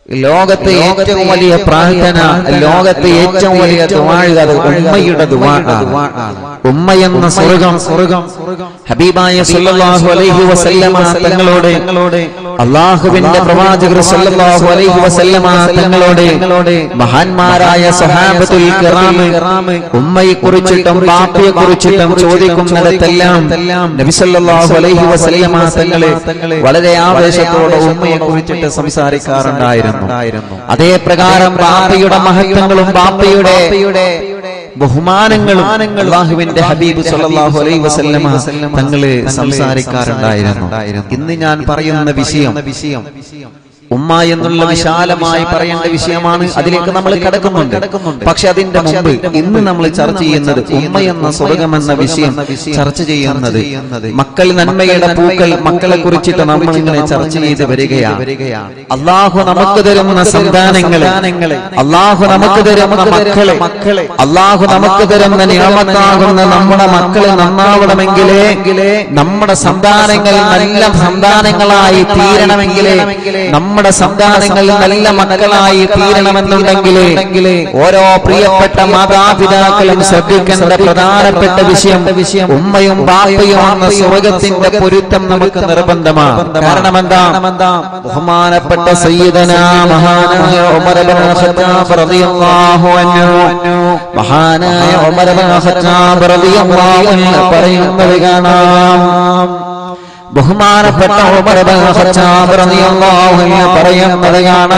ലോകത്തെ ഏറ്റവും വലിയ പ്രാർത്ഥന ലോകത്തെ ഏറ്റവും വലിയ ദുആഴ് അത് ഉമ്മയുടെ ദുആ ഉമ്മ എന്ന സ്വർഗം സ്വർഗം ഹബീബായ സല്ലല്ലാഹു അലൈഹി വസല്ലമ തങ്ങളോട് അള്ളാഹുവിന്റെ പ്രവാചകർ സല്ലല്ലാഹു അലൈഹി വസല്ലമ തങ്ങളോട് മഹാന്മാരായ സഹാബത്തുൽ കിറാം ഉമ്മയെ കുറിച്ചിട്ടും ബാപ്പയെ കുറിച്ചിട്ടും ചോദിക്കുന്നിടത്തെല്ലാം നബി സല്ലല്ലാഹു അലൈഹി വസല്ലമ തങ്ങളെ വളരെ ആവേശത്തോടെ ഉമ്മയെ കുറിച്ചിട്ട് സംസാരിക്കാറുണ്ടായിരുന്നു അതേ പ്രകാരം ബാപ്പയുടെ മഹത്വങ്ങളും ബാപ്പയുടെ ബഹുമാനങ്ങളും അള്ളാഹുവിന്റെ ഹബീബ് സല്ലല്ലാഹു അലൈഹി വസല്ലമ തങ്ങള് സംസാരിക്കാറുണ്ടായിരുന്നു ഇന്ന് ഞാൻ പറയുന്ന വിഷയം വിഷയം ഉമ്മ എന്നുള്ള വിശാലമായി പറയേണ്ട വിഷയമാണ് അതിലേക്ക് നമ്മൾ കിടക്കുന്നുണ്ട് പക്ഷെ അതിന്റെ മുമ്പ് ഇന്ന് നമ്മൾ ചർച്ച ചെയ്യുന്നത് ഉമ്മ എന്ന സ്വർഗം എന്ന വിഷയം ചർച്ച ചെയ്യുന്നത് മക്കൾ നന്മയുടെ പൂക്കൾ മക്കളെ കുറിച്ചിട്ട് നമ്മൾ ഇങ്ങനെ ചർച്ച ചെയ്ത് വരികയാണ് അള്ളാഹു നമുക്ക് തരുന്ന സന്താനങ്ങളെ അള്ളാഹു നമുക്ക് തരുന്ന മക്കളെ മക്കളെ അള്ളാഹു നമുക്ക് തരുന്ന നിയമത്താകുന്ന നമ്മുടെ മക്കളെ നന്നാവണമെങ്കിലേ നമ്മുടെ സന്താനങ്ങൾ നല്ല സന്താനങ്ങളായി തീരണമെങ്കിലേ നമ്മുടെ സന്താനങ്ങൾ നല്ല മക്കളായി തീരണമെന്നുണ്ടെങ്കിൽ ഓരോ പ്രിയപ്പെട്ട മാതാപിതാക്കളും ശ്രദ്ധിക്കേണ്ട പ്രധാനപ്പെട്ട വിഷയം വിഷയം ഉമ്മയും ബാപ്പയും എന്ന സ്വർഗത്തിന്റെ പൊരുത്തം നമുക്ക് നിർബന്ധമാണ് കാരണം എന്താ ബഹുമാനപ്പെട്ട സയ്യിദന മഹാനായ ഉമർ ഇബ്നു ഖത്താബ് റളിയല്ലാഹു അൻഹു മഹാനായ ഉമർ ഇബ്നു ഖത്താബ് റളിയല്ലാഹു അൻഹു പറയുന്നത് കാണാം ബഹുമാനപ്പെട്ട ഉമർ ഇബ്നു ഖത്താബ് റളിയല്ലാഹു അൻഹു പറയുന്നത്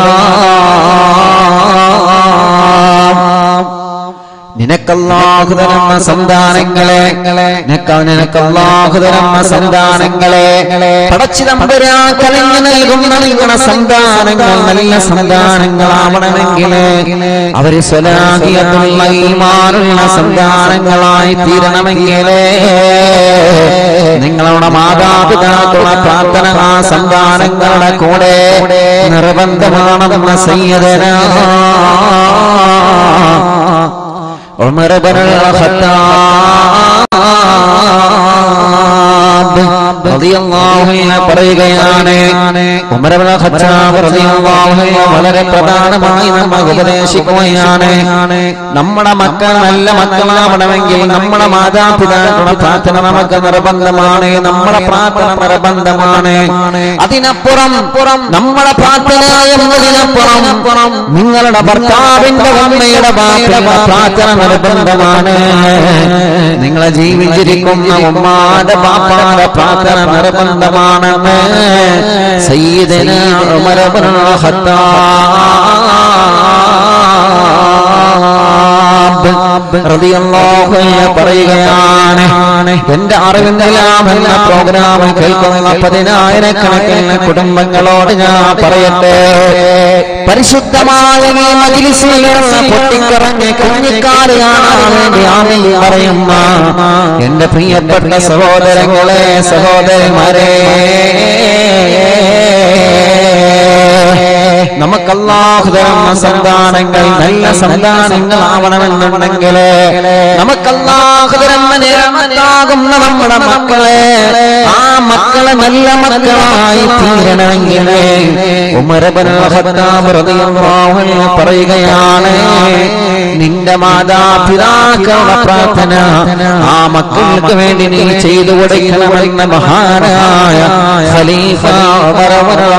കാണാം നിനക്കല്ലാഹു തരുന്ന സന്താനങ്ങളെ നിനക്ക നിനക്കല്ലാഹു തരുന്ന സന്താനങ്ങളെ പടച്ചു തമ്പുരാ കലങ്ങി നൽകുന്ന നിങ്ങളുടെ സന്താനങ്ങൾ നല്ല സന്താനങ്ങളാവണമെങ്കിൽ അവര് സ്വലാഹിയത്തുള്ള ഈമാനുള്ള സന്താനങ്ങളായി തീരണമെങ്കിൽ നിങ്ങളുടെ മാതാപിതാക്കളുടെ പ്രാർത്ഥന ആ സന്താനങ്ങളുടെ കൂടെ നിർബന്ധമാണെന്ന സയ്യദനാ عمر بن الخطاب റളിയല്ലാഹു അൻഹു പറയുകയാണ് ഉമർ ഇബ്നു ഖത്താബ് റളിയല്ലാഹു അൻഹു വളരെ പ്രധാനമായി നമ്മെ ഉപദേശിക്കുകയാണ് നമ്മുടെ മക്കൾ നല്ല മക്കളാവണമെങ്കിൽ നമ്മുടെ മാതാപിതാക്കളുടെ പ്രാർത്ഥന നമുക്ക് നിർബന്ധമാണ് നമ്മുടെ പ്രാർത്ഥന നിർബന്ധമാണ് അതിനപ്പുറം നമ്മുടെ പ്രാർത്ഥന എന്നതിനപ്പുറം നിങ്ങളുടെ ഭർത്താവിന്റെ ഉമ്മയുടെ ബാപ്പയുടെ പ്രാർത്ഥന നിർബന്ധമാണ് നിങ്ങളെ ജീവിച്ചിരിക്കുന്ന ഉമ്മാന്റെ ബാപ്പാന്റെ പ്രാർത്ഥന നിർബന്ധമാണെന്ന് സയ്യിദന ഉമർ ഇബ്നുൽ ഖത്താബ് റളിയല്ലാഹു അൻഹു പറയുകയാണ് എന്റെ അറിവിന്ദലാം എന്ന പ്രോഗ്രാം കേൾക്കുന്ന പതിനായിരക്കണക്കിന് കുടുംബങ്ങളോട് ഞാൻ പറയട്ടെ പരിശുദ്ധമായ ഈ മജിലിസിൽ നിന്ന് പൊട്ടിക്കറങ്ങി കുഞ്ഞിക്കാല് കാണാൻ വേണ്ടി ആമീൻ പറയുന്ന എന്റെ പ്രിയപ്പെട്ട സഹോദരങ്ങളെ സഹോദരന്മാരെ നമുക്ക് അല്ലാഹു തരുന്ന സന്താനങ്ങൾ നല്ല സന്താനങ്ങളാവണമെന്നുണ്ടെങ്കിൽ നമുക്ക് അല്ലാഹു തരുന്ന നിരമത്താകുന്ന നമ്മുടെ മക്കളെ ആ മക്കളെ നല്ല മക്കളായി തീരണമെങ്കിൽ ഉമർ ഇബ്നുൽ ഖത്താബ് റളിയല്ലാഹു അൻഹു പറയുകയാണ് നിന്റെ മാതാപിതാക്കളുടെ പ്രാർത്ഥന ആ മക്കൾക്ക് വേണ്ടി നീ ചെയ്തു കൊടുക്കണമെന്ന മഹാനായ ഖലീഫ ഉമർ ഇബ്നുൽ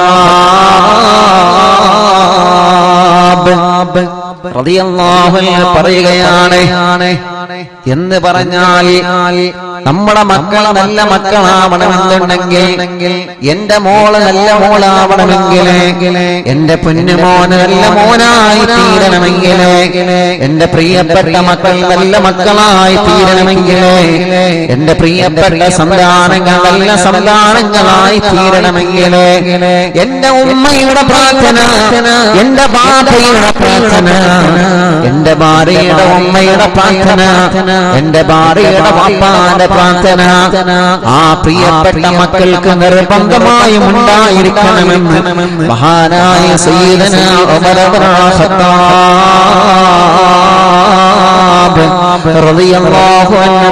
ഖത്താബ് റളിയല്ലാഹു അൻഹു പറയുകയാണ് എന്ന് പറഞ്ഞാൽ നമ്മുടെ മക്കൾ നല്ല മക്കളാവണമെന്നുണ്ടെങ്കിൽ എന്റെ മോള് നല്ല മോളാവണമെങ്കിൽ എന്റെ പൊന്നുമോന് നല്ല മോനായി തീരണമെങ്കിൽ എന്റെ പ്രിയപ്പെട്ട മക്കൾ നല്ല മക്കളായി തീരണമെങ്കിൽ എന്റെ പ്രിയപ്പെട്ട സന്താനങ്ങൾ നല്ല സന്താനങ്ങളായി തീരണമെങ്കിൽ എന്റെ ഉമ്മയുടെ പ്രാർത്ഥന എന്റെ ബാധയുടെ പ്രാർത്ഥന എന്റെ ഭാര്യയുടെ ഉമ്മയുടെ പ്രാർത്ഥന എന്റെ ഭാര്യയുടെ വാപ്പാന്റെ പ്രാർത്ഥന ആ പ്രിയപ്പെട്ട മക്കൾക്ക് നിർബന്ധമായും ഉണ്ടായിരിക്കണമെന്ന് മഹാനായ സയ്യിദന ഉമർ ഇബ്നുൽ റളിയല്ലാഹു അൻഹു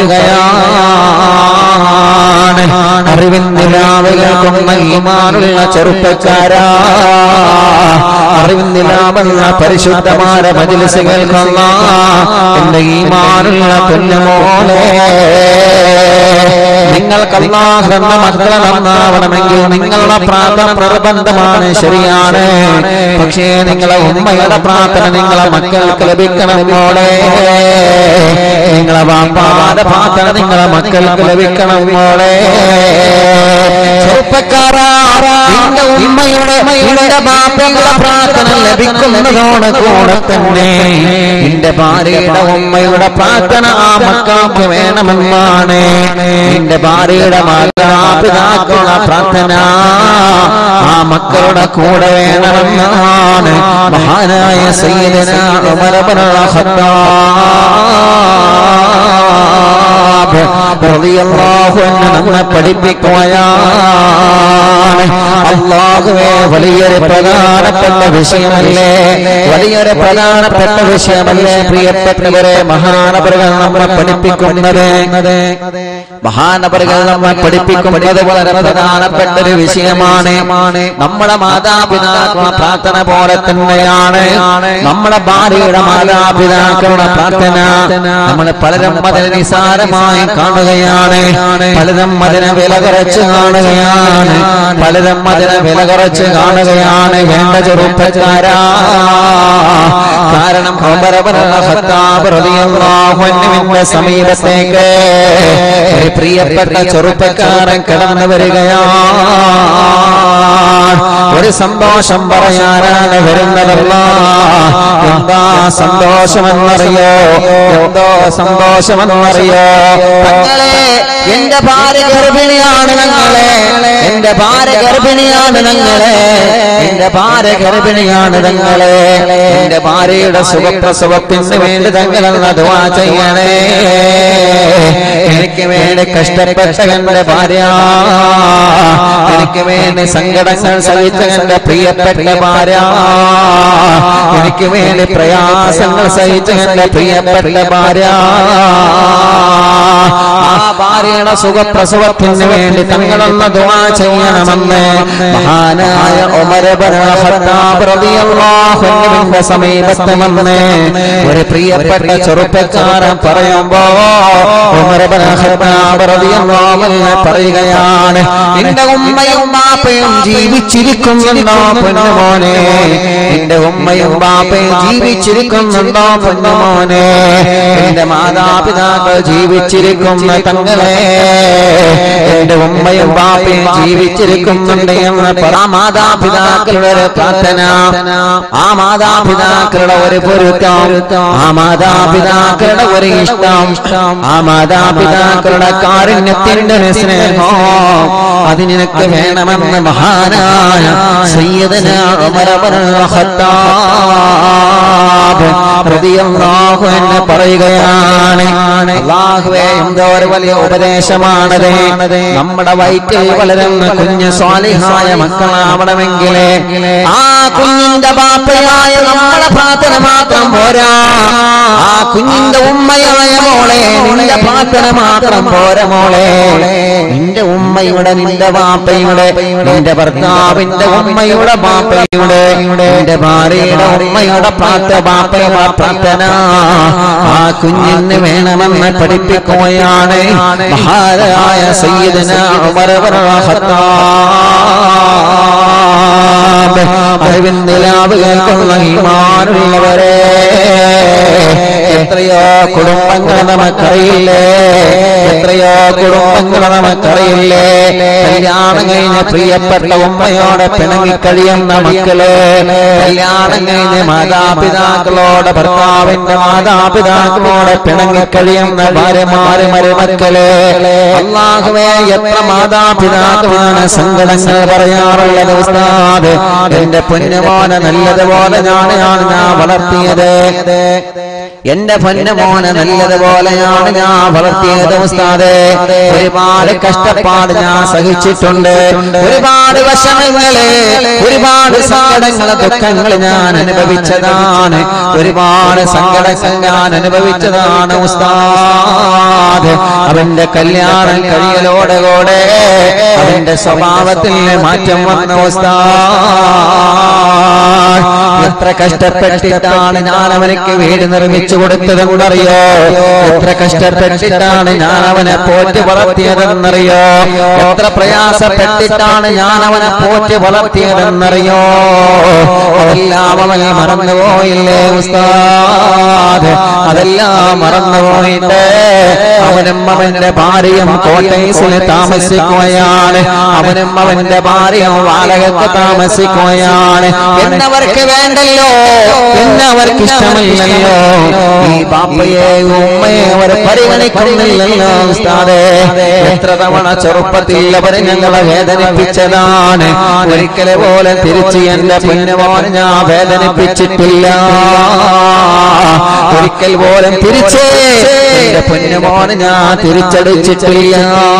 പറയുകയാണ് അറിവിൻ നിലാവുകൾക്കൊന്ന ഈമാനുള്ള ചെറുപ്പക്കാരാ അറിവിൻ നിലാവുള്ള പരിശുദ്ധമായ മജിലിസുകൾക്കൊന്ന എന്റെ ഈമാനുള്ള കുഞ്ഞമോളെ നിങ്ങൾക്ക് അള്ളാഹുന്ന മക്കളെ നന്നാവണമെങ്കിൽ നിങ്ങളുടെ പ്രാർത്ഥന നിർബന്ധമാണ് ശരിയാണ് പക്ഷേ നിങ്ങളെ ഉമ്മയുടെ പ്രാർത്ഥന നിങ്ങളെ മക്കൾക്ക് ലഭിക്കണം മോളെ നിങ്ങളെ വാപ്പാന്റെ പ്രാർത്ഥന നിങ്ങളെ മക്കൾക്ക് ലഭിക്കണം മോളെ ചെറുപ്പക്കാരാ നിന്റെ ഉമ്മയുടെ നിന്റെ ബാപ്പയുടെ പ്രാർത്ഥന ലഭിക്കുന്നതോട് കൂടെ തന്നെ നിന്റെ ഭാര്യയുടെ ഉമ്മയുടെ പ്രാർത്ഥന ആ മക്കൾക്ക് വേണമെന്നാണ് നിന്റെ ഭാര്യയുടെ മാതാപിതാക്കളുടെ പ്രാർത്ഥന ആ മക്കളുടെ കൂടെ വേണമെന്നാണ് മഹാനായ സയ്യിദന ഉമർ ഇബ്നുൽ ഖത്താബ് റളിയല്ലാഹു അൻഹു നമ്മെ പഠിപ്പിക്കുകയാണ് അള്ളാഹുവേ വലിയൊരു പ്രധാനപ്പെട്ട വിഷയമല്ലേ വലിയൊരു പ്രധാനപ്പെട്ട വിഷയമല്ലേ പ്രിയപ്പെട്ടവരെ മഹാനപരുകൾ നമ്മെ പഠിപ്പിക്കുന്നത് മഹാനപരുകൾ നമ്മെ പഠിപ്പിക്കുന്നത് വളരെ പ്രധാനപ്പെട്ട ഒരു വിഷയമാണ് നമ്മുടെ മാതാപിതാക്കളുടെ പ്രാർത്ഥന പോലെ തന്നെയാണ് നമ്മുടെ ഭാര്യയുടെ മാതാപിതാക്കളുടെ പ്രാർത്ഥന നമ്മൾ പലരും അതിനെ നിസാരമായി കാണുകയാണ് പലരും അതിനെ വില കുറച്ച് കാണുകയാണ് പലരും അതിനെ വില കുറച്ച് കാണുകയാണ് വേണ്ട ചെറുപ്പക്കാരാ കാരണം ഖത്താബിന്റെ സമീപത്തേക്ക് ഒരു പ്രിയപ്പെട്ട ചെറുപ്പക്കാരൻ കടന്നു വരികയാണ് ഒരു സന്തോഷം പറയാനാണ് വരുന്നതല്ല എന്താ സന്തോഷമെന്നറിയോ എന്തോ സന്തോഷമെന്നറിയോ തങ്ങളെ എന്റെ ഭാര്യ ഗർഭിണിയാണ് ഞങ്ങളെ എന്റെ ഭാര്യ ഗർഭിണിയാണ് ഞങ്ങളെ എന്റെ ഭാര്യ ഗർഭിണിയാണ് ഞങ്ങളെ എന്റെ ഭാര്യയുടെ സുഖപ്രസവത്തിന് വേണ്ടി തങ്ങളെന്ന ദുവാ ചെയ്യണേ എനിക്ക് വേണ്ടി കഷ്ടപ്പെട്ട എന്റെ ഭാര്യ എനിക്ക് വേണ്ടി സങ്കടങ്ങൾ സഹിച്ച എന്റെ പ്രിയപ്പെട്ട ഭാര്യ എനിക്ക് വേണ്ടി പ്രയാസങ്ങൾ സഹിച്ച എന്റെ പ്രിയപ്പെട്ട ഭാര്യ ആ ഭാര്യയുടെ സുഖപ്രസവത്തിന് വേണ്ടി തങ്ങളൊന്ന് ദുആ ചെയ്യണമെന്ന് മഹാനായ ഉമർ ഇബ്നു ഖത്താബ് റളിയല്ലാഹു അൻഹുവിന്റെ സമീപത്ത് വന്ന് ഒരു പ്രിയപ്പെട്ട ചെറുപ്പക്കാരൻ പറയുമ്പോ ഉമർ ഇബ്നു ഖത്താബ് റളിയല്ലാഹു അൻഹു പറയുകയാണ് നിന്റെ ഉമ്മയും ബാപ്പയും ജീവിച്ചിരിക്കുന്നുണ്ടോ പൊന്നുമോനെ നിന്റെ ഉമ്മയും ബാപ്പയും ജീവിച്ചിരിക്കുന്നുണ്ടോ പൊന്നുമോനെ എന്റെ മാതാപിതാക്കൾ ജീവിച്ചിരിക്കുന്ന തങ്ങളെ എന്റെ ഉമ്മയും ബാപ്പയും ജീവിച്ചിരിക്കുന്നുണ്ട് എന്ന് പറ ആ മാതാപിതാക്കളുടെ ഒരു പ്രാർത്ഥന ആ മാതാപിതാക്കളുടെ ഒരു പൊരുത്തം ആ മാതാപിതാക്കളുടെ ഒരു ഇഷ്ടം ആ മാതാപിതാക്കളുടെ കാരുണ്യത്തിന്റെ ഒരു സ്നേഹം അത് നിനക്ക് വേണമെന്ന് മഹാനായ സയ്യിദന ഉമർ ഇബ്നുൽ ഖത്താബ് റളിയല്ലാഹു അൻഹു പറയുകയാണ് അല്ലാഹുവേ എന്തോ ഒരു വലിയ ഉപദേശമാണത് നമ്മുടെ വയറ്റിൽ വളരുന്ന കുഞ്ഞ് സ്വാലിഹായ മക്കളാവണമെങ്കിൽ ആ കുഞ്ഞിന്റെ ബാപ്പയായ നമ്മുടെ പ്രാർത്ഥന മാത്രം പോരാ ആ കുഞ്ഞിന്റെ ഉമ്മയായ മോളെ നിന്റെ പ്രാർത്ഥന മാത്രം പോരാ മോളെ നിന്റെ ഉമ്മയുടെ നിന്റെ ബാപ്പയുടെ നിന്റെ ഭർത്താവിന്റെ ഉമ്മയുടെ ബാപ്പയുടെ നിന്റെ ഭാര്യയുടെ ഉമ്മയുടെ പ്രാർത്ഥ ബാപ്പയുടെ പ്രാർത്ഥന ആ കുഞ്ഞിന് വേണമെന്ന് പഠിപ്പിക്കുകയാണ് മഹാരായ സയ്യിദന ഉമർ ഇബ്നുൽ ഖത്താബ് അറിവിൻ നിലാവ് കേൾക്കുന്ന ഈമാനുള്ളവരെ എത്രയോ കുടുംബങ്ങൾ നമുക്കറിയില്ലേ എത്രയോ കുടുംബങ്ങൾ നമുക്കറിയില്ലേ കല്യാണം കഴിഞ്ഞ പ്രിയപ്പെട്ട ഉമ്മയോടെ പിണങ്ങി കഴിയുന്ന മക്കള് കല്യാണം കഴിഞ്ഞ് മാതാപിതാക്കളോട് ഭർത്താവിന്റെ മാതാപിതാക്കളോട് പിണങ്ങി കഴിയുന്ന ഭാര്യമാര് മരുമക്കള് അള്ളാഹുവേ എത്ര മാതാപിതാക്കളാണ് സങ്കടങ്ങൾ പറയാറുള്ളത് ഉസ്താദ് എന്റെ പൊന്നുമോനെ നല്ലതുപോലെ ഞാൻ ഞാൻ ഞാൻ വളർത്തിയത് എന്റെ പൊന്നുമോനെ നല്ലതുപോലെയാണ് ഞാൻ വളർത്തിയത് ഉസ്താദെ ഒരുപാട് കഷ്ടപ്പാട് ഞാൻ സഹിച്ചിട്ടുണ്ട് ഒരുപാട് വിഷമങ്ങള് ഒരുപാട് സങ്കടങ്ങള് ദുഃഖങ്ങൾ ഞാൻ അനുഭവിച്ചതാണ് ഒരുപാട് സങ്കടങ്ങൾ ഞാൻ അനുഭവിച്ചതാണ് ഉസ്താദ് അവന്റെ കല്യാണം കഴിയലോടെ അവന്റെ സ്വഭാവത്തിൽ മാറ്റം വന്ന ഉസ്താദ് എത്ര കഷ്ടപ്പെട്ടിട്ടാണ് ഞാൻ അവനക്ക് വീട് നിർമ്മിച്ചു കൊടുത്തതെന്നറിയോ എത്ര കഷ്ടപ്പെട്ടിട്ടാണ് ഞാൻ അവനെ പോറ്റി വളർത്തിയതെന്നറിയോ എത്ര പ്രയാസപ്പെട്ടിട്ടാണ് ഞാൻ അവനെ പോറ്റി വളർത്തിയതെന്നറിയോ അതെല്ലാം അവൻ മറന്നുപോയില്ലേ ഉസ്താദ് അതെല്ലാം മറന്നുപോയിട്ട് അവനും അവന്റെ ഭാര്യയും കോട്ടയസിൽ താമസിക്കുകയാണ് അവനും അവന്റെ ഭാര്യയും വാടകത്ത് താമസിക്കുകയാണ് എന്നവർക്ക് വേണ്ടല്ലോ എന്നവർക്ക് ഇഷ്ടമില്ലല്ലോ ഈ ബാപ്പയെ ഉമ്മയെ അവർ പരിഗണിക്കുന്നില്ലല്ലോ ഉസ്താദേ എത്ര തവണ ചെറുപ്പത്തിൽ അവർ ഞങ്ങളെ വേദനിപ്പിച്ചതാണ് ഒരിക്കലെ പോലെ തിരിച്ച് എന്റെ പൊന്നുമോൻ ഞാൻ വേദനിപ്പിച്ചിട്ടില്ല ഒരിക്കൽ പോലും തിരിച്ച് എന്റെ പൊന്നുമോൻ ഞാൻ തിരിച്ചടിച്ചിട്ടില്ല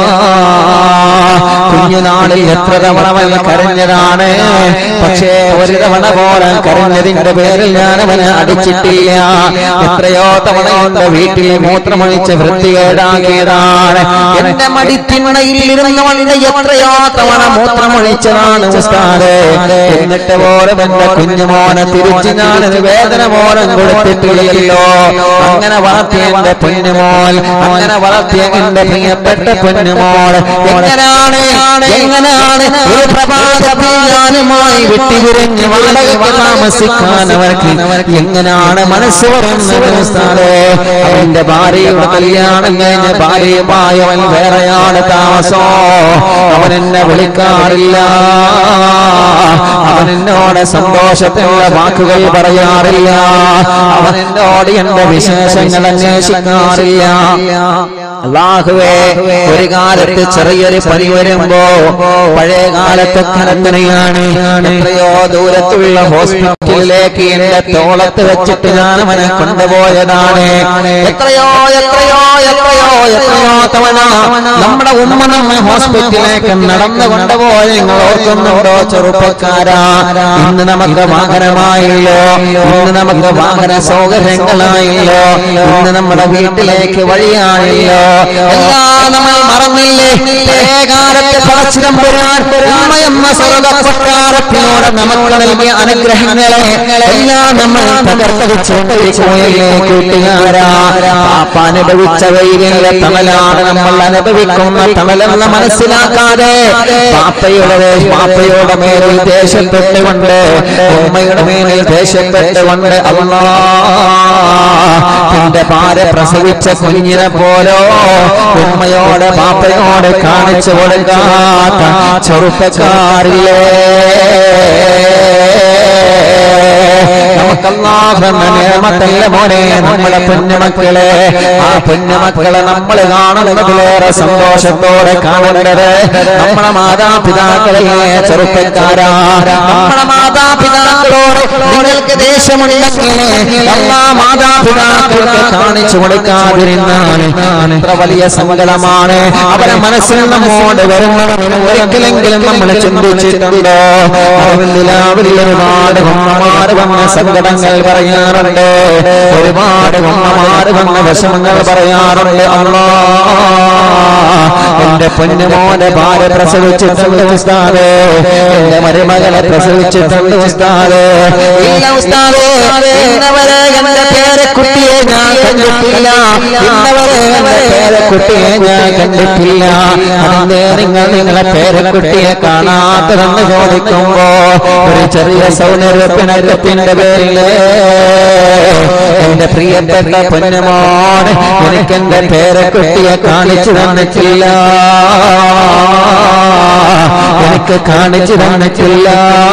കുഞ്ഞുനാളിൽ എത്ര തവണ അവൻ കരഞ്ഞതാണ് പക്ഷേ ഒരു തവണ പോലെ കരഞ്ഞതിന്റെ പേരിൽ ഞാൻ അവനെ അടിച്ചിട്ടില്ല എത്രയോ തവണ എന്റെ വീട്ടിൽ മൂത്രമൊഴിച്ച് വൃത്തികേടാക്കിയതാണ് എന്റെ മടിത്തിണ്ണയിൽ ഇരുന്നവന്റെ എത്രയോ തവണ മൂത്രമൊഴിച്ചതാണ് ഉസ്താദേ എന്നിട്ട് പോലും എന്റെ കുഞ്ഞുമോനെ തിരിച്ച് ഞാനത് വേദന പോലും കൊടുത്തിട്ടില്ലല്ലോ അങ്ങനെ വളർത്തിയ എന്റെ പൊന്നുമോൾ അങ്ങനെ വളർത്തിയ എന്റെ പ്രിയപ്പെട്ട പൊന്നുമോൾ എങ്ങനെയാണ് എങ്ങനെയാണ് ഒരു പ്രഭാതത്തിൽ ഞാനുമായി വിട്ടുപിരിഞ്ഞ് വാടകയ്ക്ക് താമസിക്കാൻ അവർക്ക് എങ്ങനെയാണ് മനസ്സ് പറയുന്നത് ഉസ്താദേ അവന്റെ ഭാര്യയുടെ കല്യാണം കഴിഞ്ഞ ഭാര്യയുമായി അവൻ വേറെയാണ് താമസോ അവൻ എന്നെ വിളിക്കാറില്ല അവൻ എന്നോട് സന്തോഷത്തിലുള്ള വാക്കുകൾ പറയാറില്ല അവൻ എന്നോട് എന്റെ വിശേഷങ്ങൾ അന്വേഷിക്കാറില്ല അള്ളാഹുവേ ഒരു കാലത്ത് ചെറിയൊരു പനി വരുമ്പോ പഴയ കാലത്തെ കനത്തനെയാണ് എത്രയോ ദൂരത്തുള്ള ഹോസ്പിറ്റലിലേക്ക് എന്റെ തോളത്ത് വെച്ചിട്ട് ഞാൻ അവനെ കൊണ്ടുപോയതാണ് എത്രയോ എത്രയോ എത്രയോ എത്രയോ തവണ നമ്മുടെ ഉമ്മ നമ്മെ ഹോസ്പിറ്റലിലേക്ക് നടന്നു കൊണ്ടുപോയ നിങ്ങൾ ഓർക്കുന്നുണ്ടോ ചെറുപ്പക്കാരാ ഇന്ന് നമുക്ക് വാഹനമായല്ലോ ഇന്ന് നമുക്ക് വാഹന സൗകര്യങ്ങളായല്ലോ ഇന്ന് നമ്മുടെ വീട്ടിലേക്ക് വഴിയായല്ലോ എല്ലാം നമ്മൾ മറന്നില്ലേ പഴയ കാലത്തെ പടച്ചിടം വരാൻ ഉമ്മയെന്ന സർവ്വകൊട്ടാരത്തിനോട് നമുക്ക് നൽകിയ അനുഗ്രഹങ്ങളെ എല്ലാം നമ്മൾ തകർത്ത് വെച്ചുകൊണ്ടിരിക്കുകയല്ലേ കൂട്ടുകാരാ പാപ്പ അനുഭവിച്ച വെയിലിന്റെ തണലാണ് നമ്മൾ അനുഭവിക്കുന്ന തണലെന്ന് മനസ്സിലാക്കാതെ പാപ്പയുടെ പാപ്പയുടെ മേലിൽ ദേഷ്യപ്പെട്ടുകൊണ്ട് ഉമ്മയുടെ മേലിൽ ദേഷ്യപ്പെട്ടുകൊണ്ട് അല്ലാ തന്റെ പാര പ്രസവിച്ച കുഞ്ഞിനെ പോലോ ഉമ്മയോട് പാപ്പയോട് കാണിച്ചു കൊടുക്കാത്ത ചെറുപ്പക്കാരില്ലേ നമുക്കല്ലാഹെന്ന നിയമത്തല്ല മോനെ നമ്മുടെ പൊന്നുമക്കളെ ആ പൊന്നുമക്കളെ നമ്മൾ കാണുന്നതിലേറെ സന്തോഷത്തോടെ കാണേണ്ടത് നമ്മുടെ മാതാപിതാക്കളെ ചെറുപ്പക്കാരാ നമ്മുടെ മാതാപിതാക്കളോട് നിങ്ങൾക്ക് ദേഷ്യമുണ്ടെങ്കിൽ എല്ലാ മാതാപിതാക്കൾക്ക് കാണിച്ചു കൊടുക്കാതിരുന്നാൽ എത്ര വലിയ സങ്കടമാണ് അവരെ മനസ്സിൽ നമ്മോട് വരുന്നവന് ഒരിക്കലെങ്കിലും നമ്മൾ ചിന്തിച്ചിട്ടുണ്ടോ രാവിലെ ഒരുപാട് ഉമ്മമാര് വന്ന സങ്കടങ്ങൾ പറയാറുണ്ട് ഒരുപാട് ഉമ്മമാര് വന്ന വിഷമങ്ങൾ പറയാറുണ്ട് അല്ലാ എന്റെ പൊന്നുമോനെ ഭാര്യ പ്രസവിച്ചിട്ടുണ്ട് ഉസ്താദേ എന്റെ മരുമകളെ പ്രസവിച്ചിട്ടുണ്ട് ഉസ്താദേ ഇല്ല ഉസ്താദേ ഇന്നവരെ എന്റെ പേരക്കുട്ടിയെ ഞാൻ കണ്ടിട്ടില്ല ഇന്നവരെ എന്റെ പേരക്കുട്ടിയെ ഞാൻ കണ്ടിട്ടില്ല അതിന്റെ നിങ്ങൾ നിങ്ങളെ പേരക്കുട്ടിയെ കാണാത്തതെന്ന് ചോദിക്കുമ്പോ ഒരു ചെറിയ സൗന്ദര്യപ്പിണക്കത്തിന്റെ പേരില് എന്റെ പ്രിയപ്പെട്ട പൊന്നുമോൻ എനിക്ക് എന്റെ പേരക്കുട്ടിയെ കാണിച്ചു തന്നിട്ടില്ല എനിക്ക് കാണിച്ചു തന്നിട്ടില്ല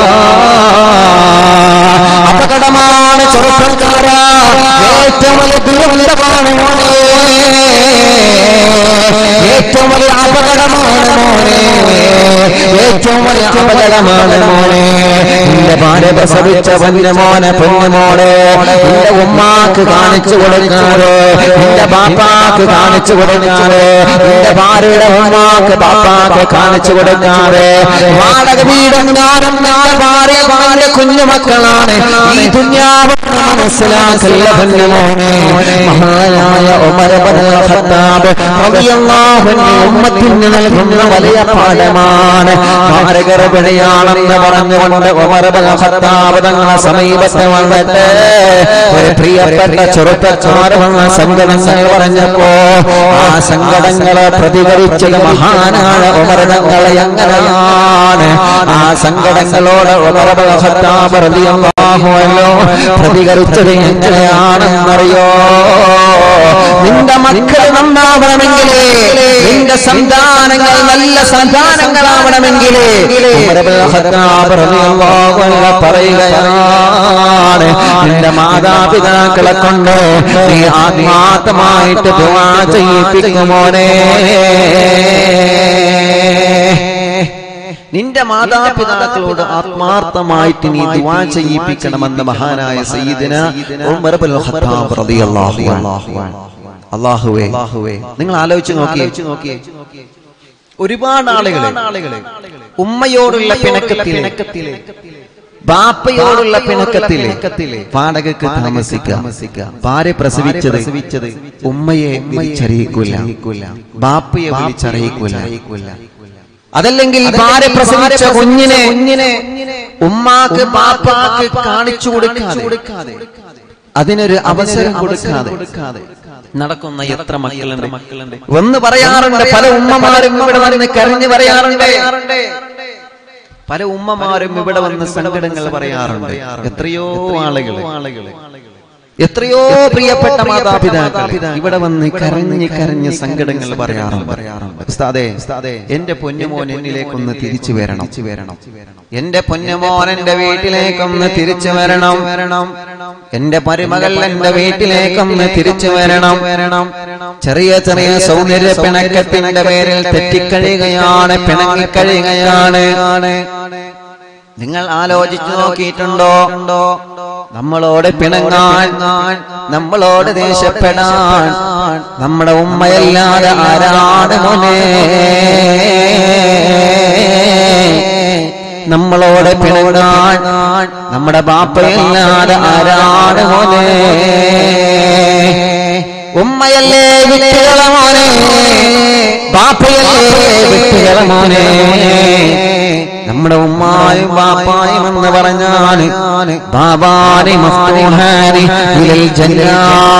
അപകടമാണ് ചെറുപ്പക്കാരാ ഏറ്റവും വലിയ ദുരന്തമാണ് മോനെ ഏറ്റവും വലിയ അപകടമാണ് മോനെ ഏറ്റവും വലിയ അപകടമാണ് മോനെ ഭാര്യ പ്രസവിച്ച പൊന്നുമോനെ പൊന്നുമോളെ നിന്റെ ഉമ്മാക്ക് കാണിച്ചു കൊടുക്കാതെ നിന്റെ ബാപ്പാക്ക് കാണിച്ചു കൊടുക്കാതെ നിന്റെ ഭാര്യയുടെ ഉമ്മാക്ക് ബാപ്പാക്ക് കാണിച്ചു കൊടുക്കാതെ വാടക വീടെങ്ങാനും നിന്റെ ഭാര്യ ഭാര്യ കുഞ്ഞുമക്കളാണ് ഈ ദുന്യാവ് മനസ്സിലാക്കല്ല പൊന്നുമോനെ മഹാനായ ഉമർ ഇബ്നുൽ ഖത്താബ് റളിയല്ലാഹു അൻഹു ഉമ്മത്തിന് നൽകുന്ന വലിയ പാഠമാണ് ഭാരഗർഭിണിയാണെന്ന് പറഞ്ഞുകൊണ്ട് ഉമർ ഇബ്നുൽ ഖത്താബ് തങ്ങളെ സമീപത്ത് വന്നിട്ട് ഒരു പ്രിയപ്പെട്ട ചെറുപ്പക്കാർ വന്ന സങ്കടങ്ങൾ പറഞ്ഞപ്പോ ആ സങ്കടങ്ങളെ പ്രതികരിച്ചത് മഹാനായ ഉമർ തങ്ങളെ എങ്ങനെയാണ് ആ സങ്കടങ്ങളോട് ഉമർ ഇബ്നുൽ ഖത്താബ് റളിയല്ലാഹു അൻഹു പ്രതികരിച്ചത് എങ്ങനെയാണെന്നറിയോ നിന്റെ മക്കൾ നന്നാവണമെങ്കിൽ നിന്റെ സന്താനങ്ങൾ നല്ല സന്താനങ്ങളാവണമെങ്കിൽ പറയുകയാണ് നിന്റെ മാതാപിതാക്കളെ കൊണ്ട് നീ ആത്മാർത്ഥമായിട്ട് ദുആ ചെയ്യിപ്പിക്കുമോനെ നിന്റെ മാതാപിതാക്കളോട് ആത്മാർത്ഥമായിട്ട് നീ ദുആ ചെയ്യിപ്പിക്കണമെന്ന് മഹാനായ സയ്യിദിന ഉമർ ഇബ്നുൽ ഖത്താബ് റളിയല്ലാഹു അൻഹു അല്ലാഹുവേ നിങ്ങൾ ആലോചിച്ച് നോക്കിയേ ഒരുപാട് ആളുകളെ ഉമ്മയോടുള്ള പിണക്കത്തിലെ ബാപ്പയോടുള്ള പിണക്കത്തിലെ വാടകക്ക് താമസിക്കുക ഭാര്യ പ്രസവിച്ചത് ഉമ്മയെ വിളിച്ചറിയിക്കൂല ബാപ്പയെ വിളിച്ചറിയിക്കൂല അതല്ലെങ്കിൽ ഭാര്യ പ്രസവിച്ച കുഞ്ഞിനെ കുഞ്ഞിനെ ഉമ്മാക്ക് ബാപ്പാക്ക് കാണിച്ചു കൊടുക്കാതെ അതിനൊരു അവസരം കൊടുക്കാതെ നടക്കുന്ന എത്ര മക്കളുണ്ട് ഒന്ന് പറയാറുണ്ട് പല ഉമ്മമാരും ഇവിടെ വന്ന് കരഞ്ഞു പറയാറുണ്ട് പല ഉമ്മമാരും ഇവിടെ വന്ന് സങ്കടങ്ങൾ പറയാറുണ്ട് എത്രയോ ആളുകൾ എത്രയോ പ്രിയപ്പെട്ട മാതാപിതാക്കൾ ഇവിടെ വന്ന് കരഞ്ഞ് കരഞ്ഞ് സങ്കടങ്ങൾ പറയാറുണ്ട് പറയാറുണ്ട് ഉസ്താദേ എന്റെ പൊന്നുമോൻ എന്നിലേക്കൊന്ന് തിരിച്ചു വരണം വരണം എന്റെ പൊന്നുമോൻ എന്റെ വീട്ടിലേക്കൊന്ന് തിരിച്ചു വരണം വരണം എന്റെ മരുമകൾ എന്റെ വീട്ടിലേക്കൊന്ന് തിരിച്ചു വരണം വരണം ചെറിയ ചെറിയ സൗന്ദര്യ പിണക്കത്തിന്റെ പേരിൽ തെറ്റിക്കഴിയുകയാണ് പിണങ്ങിക്കഴിയുകയാണ് നിങ്ങൾ ആലോചിച്ചു നോക്കിയിട്ടുണ്ടോ നമ്മളോട് പിണങ്ങാൻ നമ്മളോട് ദേഷ്യപ്പെടാൻ നമ്മുടെ ഉമ്മയല്ലാതെ ആരാണ് മോനെ നമ്മളോട് പിണങ്ങാൻ നമ്മുടെ ബാപ്പയല്ലാതെ ആരാണ് മോനെ ഉമ്മയല്ലേ വിട്ടുകള മോനെ ബാപ്പയല്ലേ വിട്ടുകള മോനെ നമ്മുടെ ഉമ്മായും ബാപ്പായും എന്ന് പറഞ്ഞാൽ ബാബാനി മഫ്തൂഹാനി ഇലൽ ജന്നാ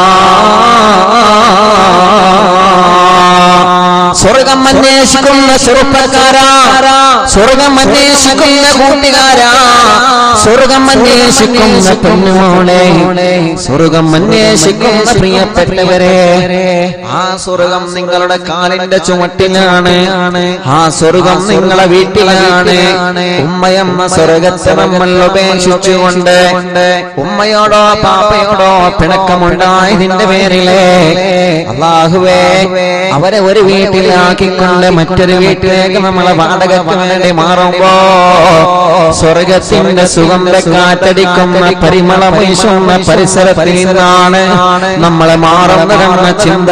സ്വർഗം അന്വേഷിക്കുന്ന ചെറുപ്പക്കാരാ സ്വർഗം അന്വേഷിക്കുന്ന കൂട്ടുകാരാ സ്വർഗം അന്വേഷിക്കുന്ന പെണ്ണുമോളെ സ്വർഗം അന്വേഷിക്കുന്ന പ്രിയപ്പെട്ടവരെ ആ സ്വർഗം നിങ്ങളുടെ കാലിന്റെ ചുമട്ടിലാണ് ആ സ്വർഗം നിങ്ങളെ വീട്ടിലാണ് ഉമ്മയമ്മ സ്വർഗത്തെ നമ്മൾ ഉപേക്ഷിച്ചുകൊണ്ട് ഉമ്മയോടോ പാപ്പയോടോ പിണക്കമുണ്ടായതിന്റെ പേരിലെ അള്ളാഹുവേ അവരെ ഒരു വീട്ടിലാക്കിക്കൊണ്ട് മറ്റൊരു വീട്ടിലേക്ക് നമ്മളെ വാടകയ്ക്ക് വേണ്ടി മാറുമ്പോ സ്വർഗത്തിന്റെ സുഗന്ധ കാറ്റടിക്കുന്ന പരിമള വീശുന്ന പരിസരത്തിൽ നിന്നാണ് നമ്മളെ മാറുന്നതെന്ന ചിന്ത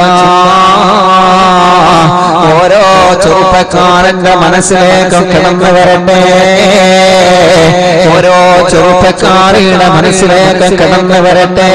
ഓരോ ചെറുപ്പക്കാരന്റെ മനസ്സിലേക്ക് കടന്നു വരട്ടെ ഓരോ ചെറുപ്പക്കാരിയുടെ മനസ്സിലേക്ക് കടന്നു വരട്ടെ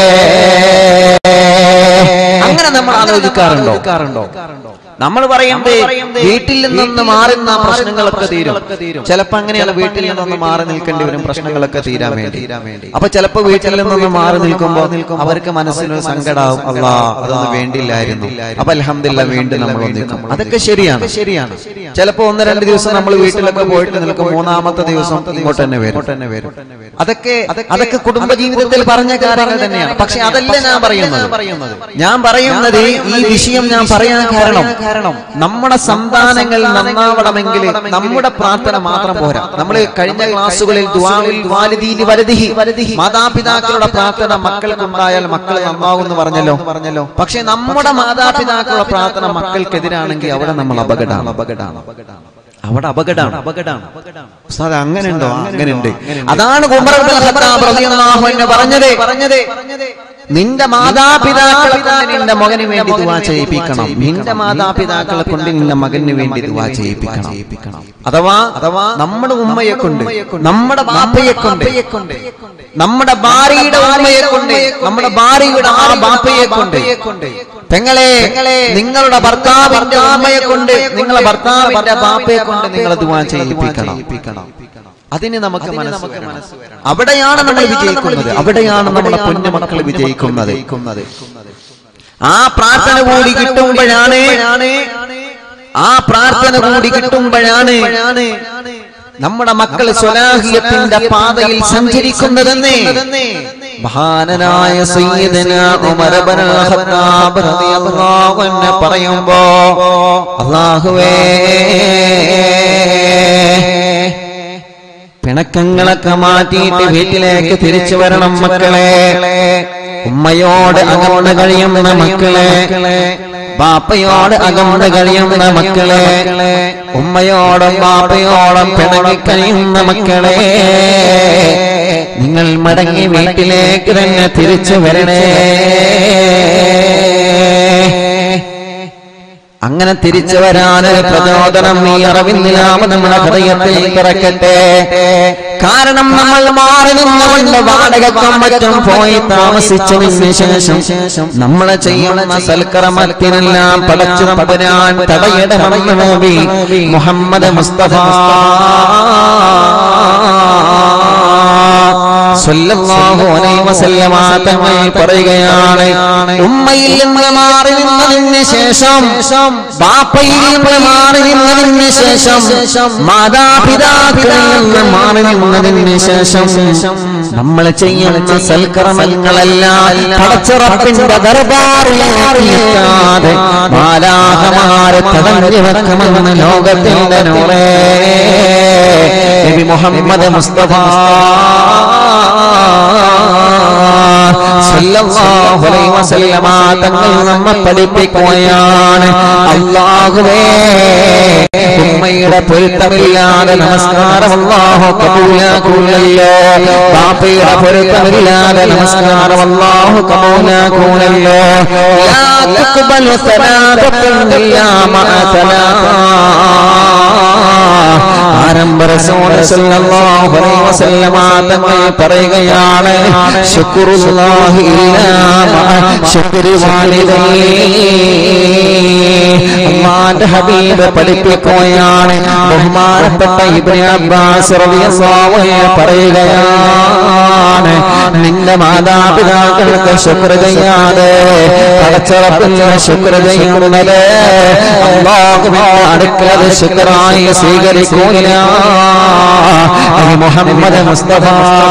അങ്ങനെ നമ്മൾ ആലോചിക്കാറുണ്ടോ നമ്മൾ പറയുന്നത് വീട്ടിൽ നിന്നൊന്ന് മാറുന്ന പ്രശ്നങ്ങളൊക്കെ തീരും ചിലപ്പോ അങ്ങനെയാണ് വീട്ടിൽ നിന്നൊന്ന് മാറി നിൽക്കേണ്ടി വരും പ്രശ്നങ്ങളൊക്കെ തീരാൻ വേണ്ടി അപ്പൊ ചിലപ്പോ വീട്ടിൽ നിന്നൊന്ന് മാറി നിൽക്കുമ്പോ അവർക്ക് മനസ്സിനൊരു സങ്കടാവും അള്ളാ അതൊന്നും വേണ്ടില്ലായിരുന്നു അപ്പൊ അലഹമില്ല വീണ്ടും നമ്മൾ നിൽക്കും അതൊക്കെ ശരിയാണ് ശരിയാണ് ചിലപ്പോ ഒന്ന് രണ്ട് ദിവസം നമ്മൾ വീട്ടിലൊക്കെ പോയിട്ട് നിൽക്കും മൂന്നാമത്തെ ദിവസം ഇങ്ങോട്ട് തന്നെ വരും തന്നെ വരും അതൊക്കെ അതൊക്കെ കുടുംബ ജീവിതത്തിൽ പറഞ്ഞ കാര്യങ്ങൾ തന്നെയാണ് പക്ഷെ അതല്ല ഞാൻ പറയുന്നത് ഞാൻ പറയുന്നത് ഈ വിഷയം ഞാൻ പറയാൻ കാരണം കാരണം നമ്മുടെ സന്താനങ്ങൾ നന്നാവണമെങ്കിൽ നമ്മുടെ പ്രാർത്ഥന മാത്രം പോരാ നമ്മൾ കഴിഞ്ഞ ക്ലാസ്സുകളിൽ ദുആഇൽ വാലിദീനി വലദിഹി മാതാപിതാക്കളുടെ പ്രാർത്ഥന മക്കൾക്കുണ്ടായാൽ മക്കൾ നന്നാവും എന്ന് പറഞ്ഞല്ലോ പറഞ്ഞല്ലോ പക്ഷെ നമ്മുടെ മാതാപിതാക്കളുടെ പ്രാർത്ഥന മക്കൾക്കെതിരാണെങ്കിൽ അവിടെ നമ്മൾ അപകടമാണ് അപകടമാണ് അവിടെ അപകടമാണ് അപകടമാണ് ഉസ്താദ് അങ്ങനെ ഉണ്ടോ അങ്ങനെ ഉണ്ട് അതാണ് ഉമർ ഇബ്നുൽ ഖത്താബ് റളിയല്ലാഹു അൻഹു പറഞ്ഞത് പറഞ്ഞത് നിന്റെ മാതാപിതാക്കളെ കൊണ്ട് നിന്റെ മകന് വേണ്ടി ദുവാ ചെയ്യിപ്പിക്കണം നിന്റെ മാതാപിതാക്കളെ കൊണ്ട് നിന്റെ മകന് വേണ്ടി ദുവാ ചെയ്യിപ്പിക്കണം അഥവാ അഥവാ നമ്മുടെ ഉമ്മയെ കൊണ്ട് നമ്മുടെ ബാപ്പയെ കൊണ്ട് നമ്മുടെ ഭാര്യയുടെ ഉമ്മയെ കൊണ്ട് നമ്മുടെ ഭാര്യയുടെ ആ ബാപ്പയെ കൊണ്ട് പെങ്ങളെ നിങ്ങളുടെ ഭർത്താവിന്റെ ഉമ്മയെ കൊണ്ട് നിങ്ങളെ ഭർത്താവിന്റെ ബാപ്പയെ കൊണ്ട് നിങ്ങൾ ദുവാ ചെയ്യിപ്പിക്കണം അതിന് നമുക്ക് മനസ്സ് വരണം. അവിടെയാണ് നമ്മൾ വിജയിക്കുന്നത് അവിടെയാണ് നമ്മുടെ പൊന്നുമക്കൾ വിജയിക്കുന്നത് ആ പ്രാർത്ഥന കൂടി കിട്ടുമ്പോഴാണ് ആ പ്രാർത്ഥന കൂടി കിട്ടുമ്പോഴാണ് നമ്മുടെ മക്കൾ സ്വലാഹിയത്തിന്റെ പാതയിൽ സഞ്ചരിക്കുന്നതെന്ന് മഹാനനായ സയ്യിദന ഉമർ ഇബ്നുൽ ഖത്താബ് റളിയല്ലാഹു അൻഹു പറയുമ്പോ അല്ലാഹുവേ പിണക്കങ്ങളൊക്കെ മാറ്റിയിട്ട് വീട്ടിലേക്ക് തിരിച്ചു വരണം മക്കളെ ഉമ്മയോട് അകന്ന് കഴിയുന്ന മക്കളെ ബാപ്പയോട് അകന്ന് കഴിയുന്ന മക്കളെ ഉമ്മയോടും ബാപ്പയോടും പിണങ്ങി കഴിയുന്ന മക്കളെ നിങ്ങൾ മടങ്ങി വീട്ടിലേക്ക് തന്നെ തിരിച്ചു വരണേ അങ്ങനെ തിരിച്ചു വരാനൊരു പ്രചോദനം ഈ അറിവിന്ദിലാമ നമ്മുടെ ഹൃദയത്തിൽ പിറക്കട്ടെ കാരണം നമ്മൾ മാറി നിന്നുകൊണ്ട് വാടകക്കും മറ്റും പോയി താമസിച്ചതിന് ശേഷം നമ്മൾ ചെയ്യുന്ന സൽക്കർമ്മത്തിനെല്ലാം പടച്ചു തമ്പുരാൻ തടയിടമെന്ന് നബി മുഹമ്മദ് മുസ്തഫ സല്ലല്ലാഹു അലൈഹി വസല്ലമ തങ്ങൾ പറയുകയാണ് ഉമ്മയിൽ നിന്ന് മാറി നിന്നതിന് ശേഷം ബാപ്പയിൽ നിന്ന് മാറി നിന്നതിന് ശേഷം മാതാപിതാക്കളിൽ നിന്ന് മാറി നിന്നതിന് ശേഷം നമ്മൾ ചെയ്യുന്ന സൽക്കർമ്മങ്ങളെല്ലാം പടച്ചിറപ്പിന്റെ ദർബാറിലെത്താതെ മാലാഹമാരെ തടഞ്ഞു വെക്കുമെന്ന് ലോകത്തിന്റെ നൂറേ നബി മുഹമ്മദ് മുസ്തഫ സല്ലല്ലാഹു അലൈഹി വസല്ലമ തങ്ങൾ നമ്മെ പഠിപ്പിക്കുകയാണ് അല്ലാഹുവേ ഉമ്മയുടെ പൊരുത്തമില്ലാതെ നമസ്കാരം അല്ലാഹു കബൂലാക്കൂലല്ലോ ബാപ്പയുടെ പൊരുത്തമില്ലാതെ നമസ്കാരം അല്ലാഹു കബൂലാക്കൂലല്ലോ ലാ തഖ്ബലു സലാതത്തുൻ ഇല്ലാ മഅ ആരംഭ റസൂൽ സല്ലല്ലാഹു അലൈഹി വസല്ലമ തങ്ങൾ പറയുകയാണ് ശുക്റുല്ലാഹി ഇല്ലാ മഅ ശുക്രി വാലിദൈ അല്ലാഹുവിന്റെ ഹബീബ് പഠിപ്പിക്കുകയാണ് ബഹുമാനപ്പെട്ട ഇബ്നു അബ്ബാസ് റളിയല്ലാഹു അൻഹു പറയുകയാണ് നിന്റെ മാതാപിതാക്കൾക്ക് ശുക്ർ ചെയ്യാതെ പടച്ചറപ്പിന് ശുക്ർ ചെയ്യുന്നത് അള്ളാഹുവിന്റെ അടുക്കലത് ശുക്രായി സ്വീകരിക്കൂല നബി മുഹമ്മദ് മുസ്തഫ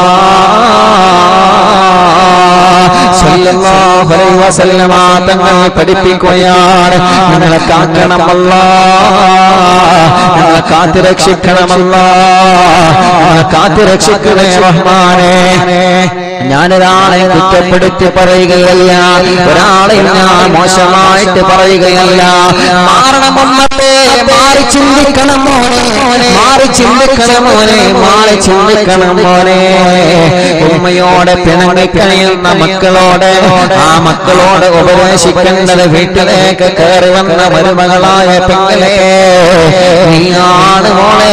സല്ലല്ലാഹു അലൈഹി വസല്ലമ തങ്ങൾ പഠിപ്പിക്കുകയാണ് നിങ്ങളെ കാക്കണമല്ല നിങ്ങളെ കാത്തുരക്ഷിക്കണമല്ല നിങ്ങളെ കാത്തുരക്ഷിക്കണേ റഹ്മാനെ ഞാനൊരാളെ കുറ്റപ്പെടുത്തി പറയുകയല്ല ഒരാളെ ഞാൻ മോശമായിട്ട് പറയുകയല്ല മാറണമെന്നത്തെ മാറി ചിന്തിക്കണം മോനെ മാറി ചിന്തിക്കണം മോനെ മാറി ചിന്തിക്കണം മോനെ ഉമ്മയോടെ പിണങ്ങിക്കഴിയുന്ന മക്കളോട് ആ മക്കളോട് ഉപദേശിക്കേണ്ടത് വീട്ടിലേക്ക് കയറി വന്ന മരുമകളായ പെങ്ങളെ നീയാണ് മോളെ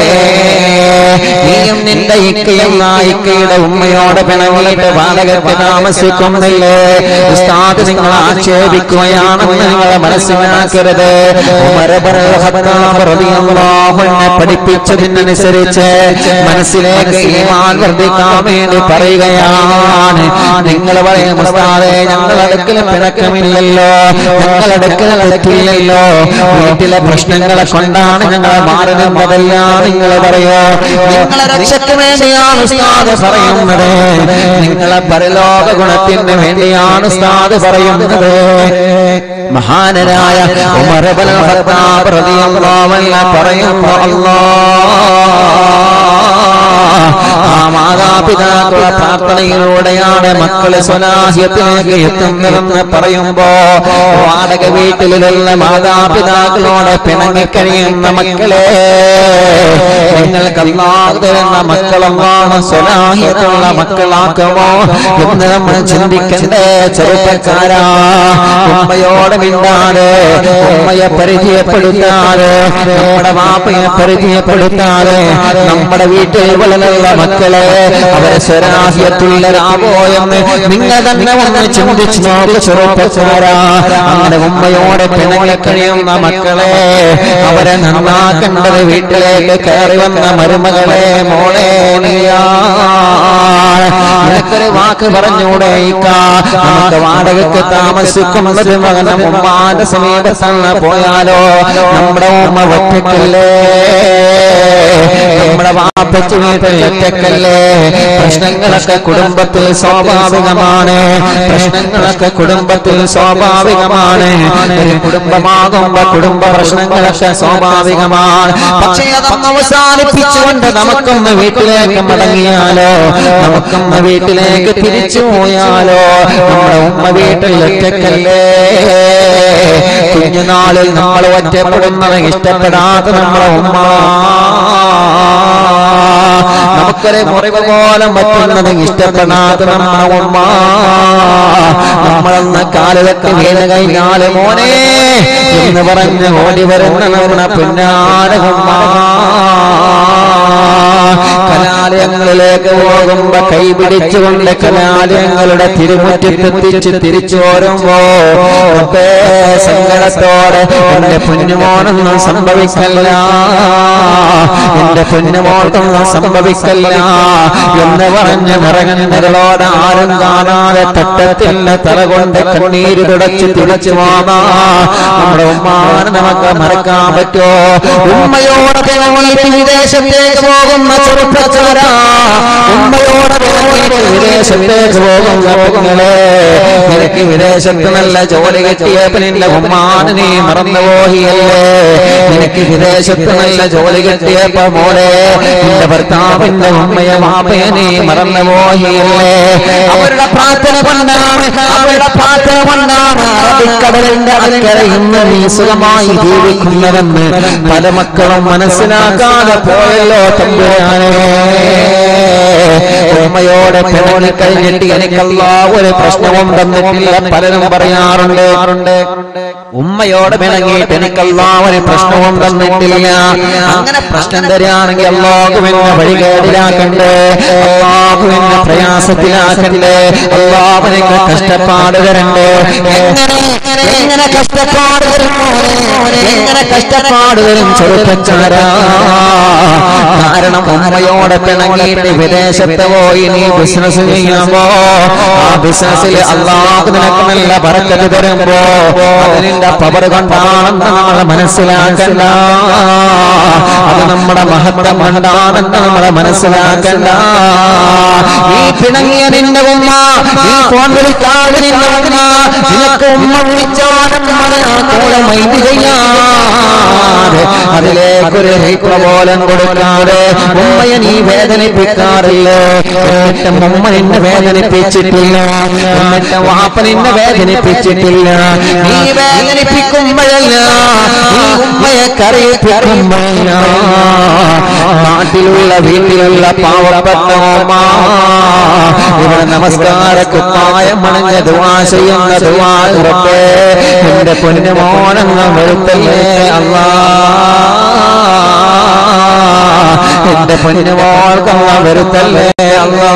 നീയും നിന്റെ ഇക്കയും ആ ഇക്കയുടെ ഉമ്മയോടെ പിണങ്ങിയിട്ട് വാടകയ്ക്ക് താമസിക്കുന്നില്ലേ ഉസ്താദ് നിങ്ങൾ ആക്ഷേപിക്കുകയാണെന്ന് നിങ്ങൾ മനസ്സിലാക്കരുത് ഉമർ ഇബ്നുൽ ഖത്താബ് റളിയല്ലാഹു അൻഹു പഠിപ്പിച്ചതിനനുസരിച്ച് മനസ്സിലേക്ക് ഈമാൻ വർദ്ധിക്കാൻ വേണ്ടി പറയുകയാണ് നിങ്ങൾ പറയും ഉസ്താദേ ഞങ്ങൾ അടുക്കൽ പിണക്കമില്ലല്ലോ ഞങ്ങൾ അടുക്കൽ അടുക്കില്ലല്ലോ വീട്ടിലെ പ്രശ്നങ്ങളെ കൊണ്ടാണ് ഞങ്ങൾ മാറി നിന്നതെല്ലാം നിങ്ങൾ പറയോ നിങ്ങളെ രക്ഷയ്ക്ക് വേണ്ടിയാണ് ഉസ്താദ് പറയുന്നത് നിങ്ങളെ പരലോക ഗുണത്തിന് വേണ്ടിയാണ് ഉസ്താദ് പറയുന്നത് മഹാനരായ ഉമർ ഇബ്നുൽ ഖത്താബ് റളിയല്ലാഹു അൻഹു പറയുന്നു അല്ലാഹ് ആ മാതാപിതാക്കളുടെ പ്രാർത്ഥനയിലൂടെയാണ് മക്കള് സ്വലാഹ്യത്തിലേക്ക് എത്തുന്നതെന്ന് പറയുമ്പോ വാടക വീട്ടിലുള്ള മാതാപിതാക്കളോട് പിണങ്ങിക്കഴിയുന്ന മക്കളെ നിങ്ങൾക്ക് അല്ലാഹു തരുന്ന മക്കളെന്നാണ് സ്വലാഹ്യത്തുള്ള മക്കളാക്കുമോ എന്ന് നമ്മൾ ചിന്തിക്കണ്ടേ ചെറുപ്പക്കാരാ ഉമ്മയോട് മിണ്ടാതെ ഉമ്മയെ പരിചയപ്പെടുത്താതെ നമ്മുടെ വാപ്പയെ പരിചയപ്പെടുത്താതെ നമ്മുടെ വീട്ടിൽ വളരുന്ന മക്കളെ അവരെ സ്വരാഹ്യത്തുള്ളരാവോ എന്ന് നിങ്ങൾ തന്നെ ഒന്ന് ചിന്തിച്ചു നോക്ക് ചെറുപ്പക്കാരാ അങ്ങനെ ഉമ്മയോടെ പിണങ്ങി കഴിയുന്ന മക്കളെ അവരെ നന്നാക്കേണ്ടത് വീട്ടിലേക്ക് കയറി വന്ന മരുമകളെ മോളെ നീയാ നിനക്കൊരു വാക്ക് പറഞ്ഞൂടെ ഇക്ക നമുക്ക് വാടകയ്ക്ക് താമസിക്കുന്നത് മകനം ഉമ്മാന്റെ സമീപത്തന്ന് പോയാലോ നമ്മുടെ ഉമ്മ ഒറ്റക്കല്ലേ നമ്മുടെ വാപ്പച്ചു വീട്ടിൽ ഒറ്റക്കല്ലേ പ്രശ്നങ്ങളൊക്കെ കുടുംബത്തിൽ സ്വാഭാവികമാണ് പ്രശ്നങ്ങളൊക്കെ കുടുംബത്തിൽ സ്വാഭാവികമാണ് ഒരു കുടുംബമാകുമ്പോ കുടുംബ പ്രശ്നങ്ങളൊക്കെ സ്വാഭാവികമാണ് പക്ഷേ അതൊന്ന് അവസാനിപ്പിച്ചുകൊണ്ട് നമുക്കൊന്ന് വീട്ടിലേക്ക് മടങ്ങിയാലോ നമുക്കൊന്ന് വീട്ടിലേക്ക് തിരിച്ചു പോയാലോ നമ്മുടെ ഉമ്മ വീട്ടിൽ ഒറ്റക്കല്ലേ കുഞ്ഞുനാളിൽ നമ്മൾ ഒറ്റപ്പെടുന്നത് ഇഷ്ടപ്പെടാത്ത നമ്മുടെ ഉമ്മ നമുക്കൊരു മുറിവ് പോലെ പറ്റുന്നത് ഇഷ്ടപ്പെടാത്ത നമ്മുടെ ഉമ്മ നമ്മളെന്ന് കാലുകെട്ട് വീണ് കഴിഞ്ഞാല് മോനെ എന്ന് പറഞ്ഞ് ഓടി വരുന്ന നമ്മുടെ പിന്നാലെ ഉമ്മ കലാലയങ്ങളിലേക്ക് പോകുമ്പോ കൈപിടിച്ചുകൊണ്ട് കലാലയങ്ങളുടെ തിരുമുറ്റത്തെത്തിച്ച് തിരിച്ചു പോരുമ്പോ ഒക്കെ സങ്കടത്തോടെ എന്റെ പൊന്നുമോനൊന്നും സംഭവിക്കല്ല എന്റെ പൊന്നുമോൾക്കൊന്നും സംഭവിക്കല്ല എന്ന് പറഞ്ഞ് നിറങ്ങുന്നവരോട് ആരും കാണാതെ തട്ടത്തില്ല തല കൊണ്ട് കണ്ണീര് തുടച്ച് തിരിച്ചു പോകാ നമ്മുടെ ഉമ്മാനെ നമുക്ക് മറക്കാൻ പറ്റോ ഉമ്മയോടെ പിണങ്ങിയിട്ട് വിദേശത്തേക്ക് പോകുന്ന ചെറുപ്പക്കാരാ ഉമ്മയോടെ പിണങ്ങിയിട്ട് വിദേശത്തേക്ക് പോകുന്ന പെങ്ങളെ നിനക്ക് വിദേശത്ത് നല്ല ജോലി കിട്ടിയപ്പോൾ നിന്റെ ഉമ്മാനെ നീ മറന്നുപോയില്ലേ നിനക്ക് വിദേശത്ത് നല്ല ജോലി കിട്ടിയപ്പോ മോളെ നിന്റെ ഭർത്താവിന്റെ ഉമ്മയെ മാപ്പയെ നീ മറന്നുപോയില്ലേ അവരുടെ പ്രാർത്ഥന കൊണ്ടാണ് അവരുടെ പ്രാർത്ഥന കൊണ്ടാണ് അറബിക്കടലിന്റെ അക്കരെ ഇന്ന് നീ സുഖമായി ജീവിക്കുന്നതെന്ന് പല മക്കളും മനസ്സിലാക്കാതെ പോയല്ലോ തമ്പുരാനെ ഉമ്മയോടെ പിണങ്ങി കഴിഞ്ഞിട്ട് എനിക്കല്ല ഒരു പ്രശ്നവും തന്നിട്ടില്ല പലരും പറയാറുണ്ട് ഉമ്മയോട് പിണങ്ങിയിട്ട് എനിക്കല്ല ഒരു പ്രശ്നവും തന്നിട്ടില്ല അങ്ങനെ പ്രശ്നം തരികയാണെങ്കിൽ അള്ളാഹുവിനെ വഴികേടിലാക്കണ്ടേ അള്ളാഹുവിനെ പ്രയാസത്തിലാക്കണ്ടേ അള്ളാഹുവിനെ കഷ്ടപ്പാട് തരണ്ടേ എങ്ങനെ എങ്ങനെ കഷ്ടപ്പാട് തരും മോനെ? എങ്ങനെ കഷ്ടപ്പാട് തരും ചെറുപ്പച്ചാരാ കാരണം ഉമ്മയോടെ പിണങ്ങിയിട്ട് വിദേശത്ത് പോയി നീ ബിസിനസ് ചെയ്യാമോ ആ ബിസിനസ്സിൽ അള്ളാഹു നിനക്ക് നല്ല പറക്കത്ത് തരുമ്പോ അതിന്റെ പവർ കൊണ്ടാണെന്ന് നമ്മൾ മനസ്സിലാക്കണ്ട അത് നമ്മുടെ മഹത്വം കൊണ്ടാണെന്ന് നമ്മൾ മനസ്സിലാക്കണ്ട നീ പിണങ്ങിയ നിന്റെ ഉമ്മ നീ ഫോൺ വിളിക്കാതെ നിന്റെ ഉമ്മ നിനക്ക് ഉമ്മ വിളിച്ചാലും കൂടെ മൈൻഡ് ചെയ്യാതെ അതിലേക്കൊരു ഹൈക്ര പോലും കൊടുക്കാതെ ഉമ്മയെ നീ വേദനിപ്പിക്കാറില്ലേ എന്നിട്ടും ഉമ്മ നിന്നെ വേദനിപ്പിച്ചിട്ടില്ല എന്നിട്ട് വാപ്പ നിന്നെ വേദനിപ്പിച്ചിട്ടില്ല നീ വേദനിപ്പിക്കുമ്പോഴല്ല നീ ഉമ്മയെ കറിയിപ്പിക്കുമ്പോഴല്ല നാട്ടിലുള്ള വീട്ടിലുള്ള പാവപ്പെട്ട ഉമ്മ ഇവിടെ നമസ്കാര കുപ്പായം മണഞ്ഞ ദുവാ ചെയ്യുന്ന ദുവാ ഉറപ്പേ എന്റെ പൊന്നു മോനെന്ന വെളുത്തല്ലേ അല്ലാ എന്റെ പൊന്നു മോൾക്കല്ല വെറുത്തല്ലേ അല്ലാ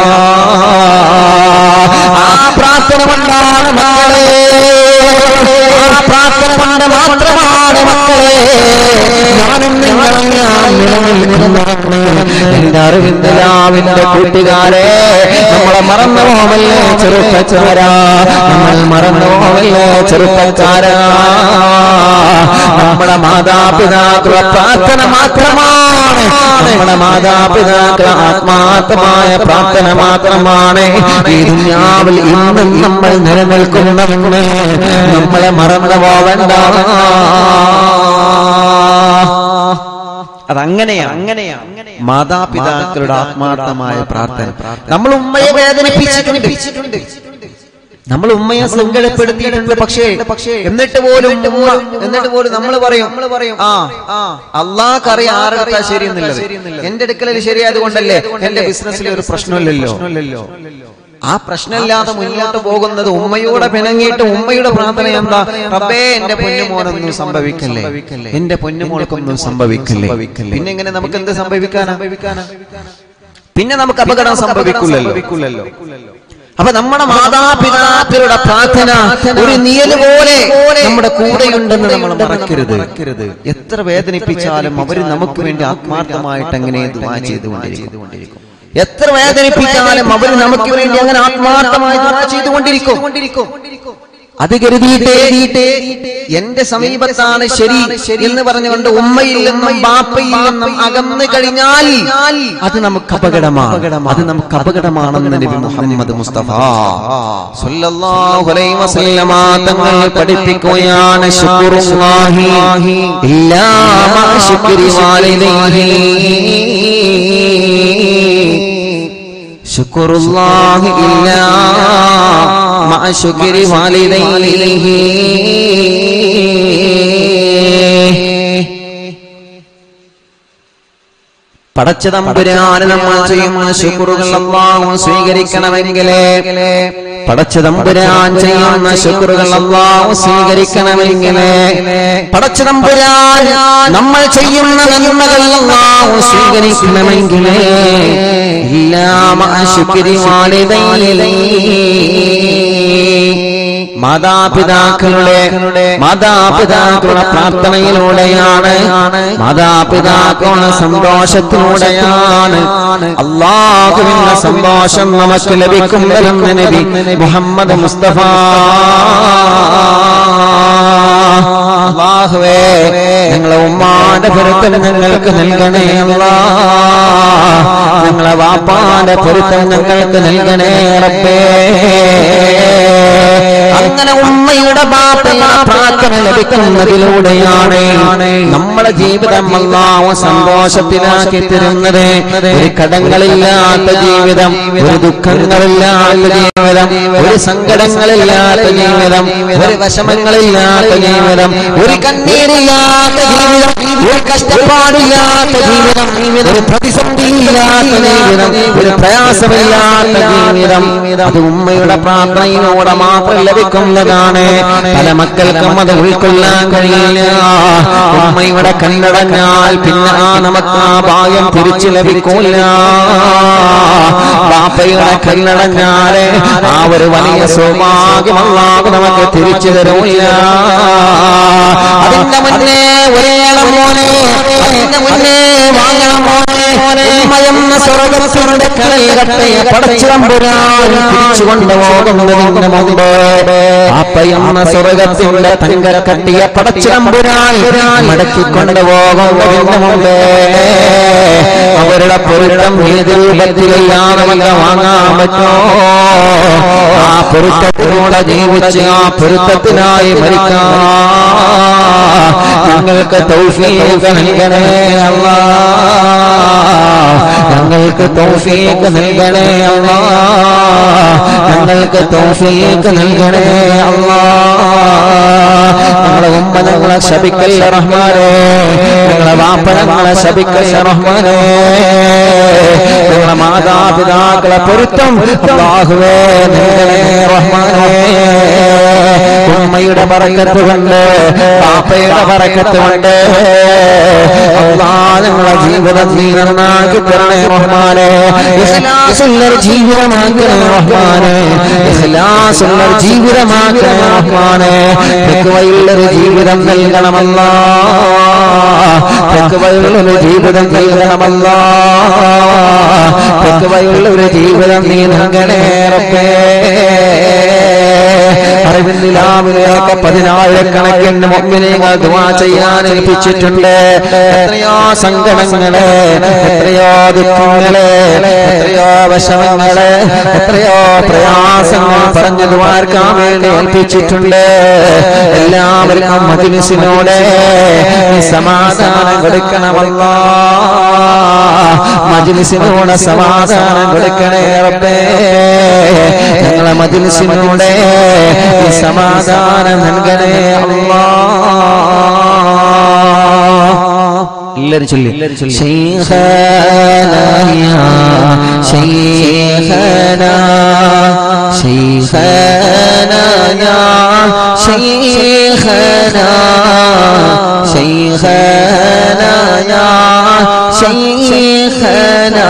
ആ പ്രാർത്ഥന കൊണ്ടാണ് മക്കളെ ആ പ്രാർത്ഥന കൊണ്ട് മാത്രമാണ് മക്കളെ ഞാനും നിങ്ങളും ഞാൻ നിലനിൽക്കുന്നതാണ് എന്റെ അറിവിന്റെ രാവിന്റെ കൂട്ടുകാരെ നമ്മളെ മറന്നു പോവല്ലേ ചെറുപ്പക്കാരാ നമ്മൾ മറന്നു പോവല്ലേ ചെറുപ്പക്കാരാ നമ്മുടെ മാതാപിതാക്കളുടെ പ്രാർത്ഥന മാത്രമാണ് നമ്മുടെ മാതാപിതാക്കളുടെ ആത്മാർത്ഥമായ പ്രാർത്ഥന മാത്രമാണ് ഈ ദുന്യാവിൽ ഇന്നും നമ്മൾ നിലനിൽക്കുന്നതെന്ന് നമ്മളെ മറന്നു പോവണ്ട അതങ്ങനെയാണ് അങ്ങനെയാണ് മാതാപിതാക്കളുടെ ആത്മാർത്ഥമായ പ്രാർത്ഥന നമ്മൾ ഉമ്മയെ വേദനിപ്പിച്ചിട്ടുണ്ട് നമ്മൾ ഉമ്മയെ സങ്കടപ്പെടുത്തിയിട്ടുണ്ട് പക്ഷേ പക്ഷേ എന്നിട്ട് പോലും ഉമ്മ എന്നിട്ട് പോലും നമ്മൾ പറയും നമ്മൾ പറയും ആ ആ അള്ളാഹ്ക്കറിയാം ആരുടെ ശരി എന്നുള്ളത് എന്റെ അടുക്കലിൽ ശരിയായത് കൊണ്ടല്ലേ എന്റെ ബിസിനസ്സിൽ ഒരു പ്രശ്നമില്ലല്ലോ ആ പ്രശ്നമില്ലാതെ മുന്നോട്ട് പോകുന്നത് ഉമ്മയോടെ പിണങ്ങിയിട്ട് ഉമ്മയുടെ പ്രാർത്ഥന എന്താ റബ്ബേ എന്റെ പൊന്നുമോനൊന്നും സംഭവിക്കല്ലേ എന്റെ പൊന്നുമോൾക്കൊന്നും സംഭവിക്കല്ലേ പിന്നെ എങ്ങനെ നമുക്ക് എന്ത് സംഭവിക്കാനാ പിന്നെ നമുക്ക് അപകടം സംഭവിക്കില്ലല്ലോ അപ്പൊ നമ്മുടെ മാതാപിതാക്കളുടെ പ്രാർത്ഥന ഒരു നിയല് പോലെ നമ്മുടെ കൂടെയുണ്ടെന്ന് നമ്മൾ മറക്കരുത് എത്ര വേദനിപ്പിച്ചാലും അവര് നമുക്ക് വേണ്ടി ആത്മാർത്ഥമായിട്ട് അങ്ങനെ ദുആ ചെയ്തുകൊണ്ടിരിക്കും എത്ര വേദനിപ്പിച്ചാലും അവർ നമുക്ക് വേണ്ടി അങ്ങനെ ആത്മാർത്ഥമായി ദുആ ചെയ്തുകൊണ്ടിരിക്കും അത് കരുതിയിട്ടേ എന്റെ സമീപത്താണ് ശരി എന്ന് പറഞ്ഞുകൊണ്ട് ഉമ്മയിൽ നിന്നും ബാപ്പയിൽ നിന്നും അകന്നു കഴിഞ്ഞാൽ അത് നമുക്ക് അപകടമാണ് അത് നമുക്ക് അപകടമാണെന്ന് നബി മുഹമ്മദ് മുസ്തഫ സല്ലല്ലാഹു അലൈഹി വസല്ലമ തങ്ങൾ പഠിപ്പിക്കുകയാണ് ശുക്റുല്ലാഹി ഇല്ലാ മാ ശുക്രി വാലിദൈഹി شكر الله إلا مع شكر والديه പടച്ചതമ്പുരാന് നമ്മൾ ചെയ്യുന്ന ശുക്രുകൾ അള്ളാഹു സ്വീകരിക്കണമെങ്കിലേ പടച്ചതമ്പുരാൻ ചെയ്യുന്ന ശുക്രുകൾ അള്ളാഹു സ്വീകരിക്കണമെങ്കിലേ പടച്ചതമ്പുരാൻ നമ്മൾ ചെയ്യുന്ന നന്മകൾ അള്ളാഹു സ്വീകരിക്കണമെങ്കിലേ ഇല്ലാമ ശുക്രി വാലിദൈലൈ മാതാപിതാക്കളുടെ മാതാപിതാക്കളുടെ പ്രാർത്ഥനയിലൂടെയാണ് മാതാപിതാക്കളുടെ സന്തോഷത്തിലൂടെയാണ് അള്ളാഹുവിന്റെ സന്തോഷം നമുക്ക് ലഭിക്കുന്നതെന്ന് നബി മുഹമ്മദ് മുസ്തഫ അള്ളാഹുവേ ഞങ്ങളെ ഉമ്മാന്റെ പൊരുത്തം ഞങ്ങൾക്ക് നൽകണേ അല്ലാ ഞങ്ങളെ വാപ്പാന്റെ പൊരുത്തം ഞങ്ങൾക്ക് നൽകണേ റബ്ബേ അങ്ങനെ ഉമ്മയുടെ ബാപ്പയുടെ പ്രാർത്ഥന ലഭിക്കുന്നതിലൂടെയാണ് നമ്മുടെ ജീവിതം അല്ലാവ സന്തോഷത്തിലാക്കി തരുന്നത് ഒരു കടങ്ങളില്ലാത്ത ജീവിതം ഒരു ദുഃഖങ്ങളില്ലാത്ത ജീവിതം ഒരു സങ്കടങ്ങളില്ലാത്ത ജീവിതം ഒരു വിഷമങ്ങളില്ലാത്ത ജീവിതം ഒരു കണ്ണീരില്ലാത്ത ജീവിതം ഒരു കഷ്ടപ്പാടില്ലാത്ത ജീവിതം ഒരു പ്രതിസന്ധിയില്ലാത്ത ജീവിതം ഒരു പ്രയാസമില്ലാത്ത ജീവിതം അത് ഉമ്മയുടെ പ്രാർത്ഥനയിലൂടെ മാത്രം ലഭിക്കുന്നതാണ് പല മക്കൾക്കും അത് ഉൾക്കൊള്ളാൻ കഴിയില്ല ഉമ്മയുടെ കണ്ണടഞ്ഞാൽ പിന്നെ ആ നമുക്ക് ആ ഭാഗ്യം തിരിച്ചു ലഭിക്കൂല ബാപ്പയുടെ കണ്ണടഞ്ഞാല് ആ ഒരു വലിയ സൗഭാഗ്യമല്ലാതെ നമുക്ക് തിരിച്ചു തരൂല്ല അതിന്റെ മുന്നേ ഒരേളം മോനെ അതിന്റെ മുന്നേ വാങ്ങണം മോനെ ഉമ്മയെന്ന സ്വർഗത്തിന്റെ കടൽ കട്ടയെ പടച്ചിറമ്പുരാൻ തിരിച്ചു കൊണ്ടുപോകുന്നതിന് മുമ്പ് അപ്പയെന്ന സ്വർഗത്തിന്റെ തങ്കക്കട്ടിയെ പടച്ചിറമ്പുരാൻ മടക്കി കൊണ്ടുപോകുന്നതിന് മുമ്പ് അവരുടെ പൊരുത്തം ഏത് രൂപത്തിലെല്ലാം നമുക്ക് വാങ്ങാൻ പറ്റോ ആ പൊരുത്തത്തിലൂടെ ജീവിച്ച് ആ പൊരുത്തത്തിനായി മരിക്കാം ഞങ്ങൾക്ക് തൗഫീഖ് നൽകണേ അല്ലാ ഞങ്ങൾക്ക് തൗഫീഖ് നൽകണേ അല്ലാ ഞങ്ങൾക്ക് തൗഫീഖ് നൽകണേ അല്ലാ ഞങ്ങളെ ഉമ്മ ഞങ്ങളെ ശപിക്കല്ല റഹ്മാനേ ഞങ്ങളെ വാപ്പ ഞങ്ങളെ ശപിക്കല്ല റഹ്മാനേ ഞങ്ങളെ മാതാപിതാക്കളെ പൊരുത്തം അല്ലാഹുവേ നൽകണേ റഹ്മാനേ ഉമ്മയുടെ പറക്കത്ത് കൊണ്ട് പാപ്പയുടെ പറക്കത്ത് കൊണ്ട് അള്ളാ ഞങ്ങളെ ജീവിതം നീ നന്നാക്കി തരണേ റഹ്മാനെ ഇഖ്ലാസുള്ള ജീവിതമാക്കണേ റഹ്മാനെ ഇഖ്ലാസുള്ള ജീവിതമാക്കണേ റഹ്മാനെ തെക്കുവയുള്ളൊരു ജീവിതം നൽകണമല്ല തെക്കുവയുള്ളൊരു ജീവിതം നൽകണമല്ല തെക്കുവയുള്ളൊരു ജീവിതം നീ നൽകണേ റബ്ബേ അറിവിന്ദിലാവിലേക്ക് പതിനായിരക്കണക്കിന് മുമ്പിനേങ്ങൾ ദുവാ ചെയ്യാൻ ഏൽപ്പിച്ചിട്ടുണ്ട് എത്രയോ സങ്കടങ്ങള് എത്രയോ ദുഃഖങ്ങള് എത്രയോ വിഷമങ്ങള് എത്രയോ പ്രയാസങ്ങൾ പറഞ്ഞു ദുവാർക്കാൻ വേണ്ടി ഏൽപ്പിച്ചിട്ടുണ്ട് എല്ലാവർക്കും മജിലിസിനോട് നീ സമാധാനം കൊടുക്കണമല്ല മജിലിസിനോട് സമാധാനം കൊടുക്കണേ റബ്ബേ ഞങ്ങളെ മജിലിസിനോടെ നീ സമാധാനം നൽകണേ അല്ലാ എല്ലാരും ചൊല്ലി ശൈഖനാ യാ ശൈഖനാ ശൈഖനാ യാ ശൈഖനാ ശൈഖനാ യാ ശൈഖനാ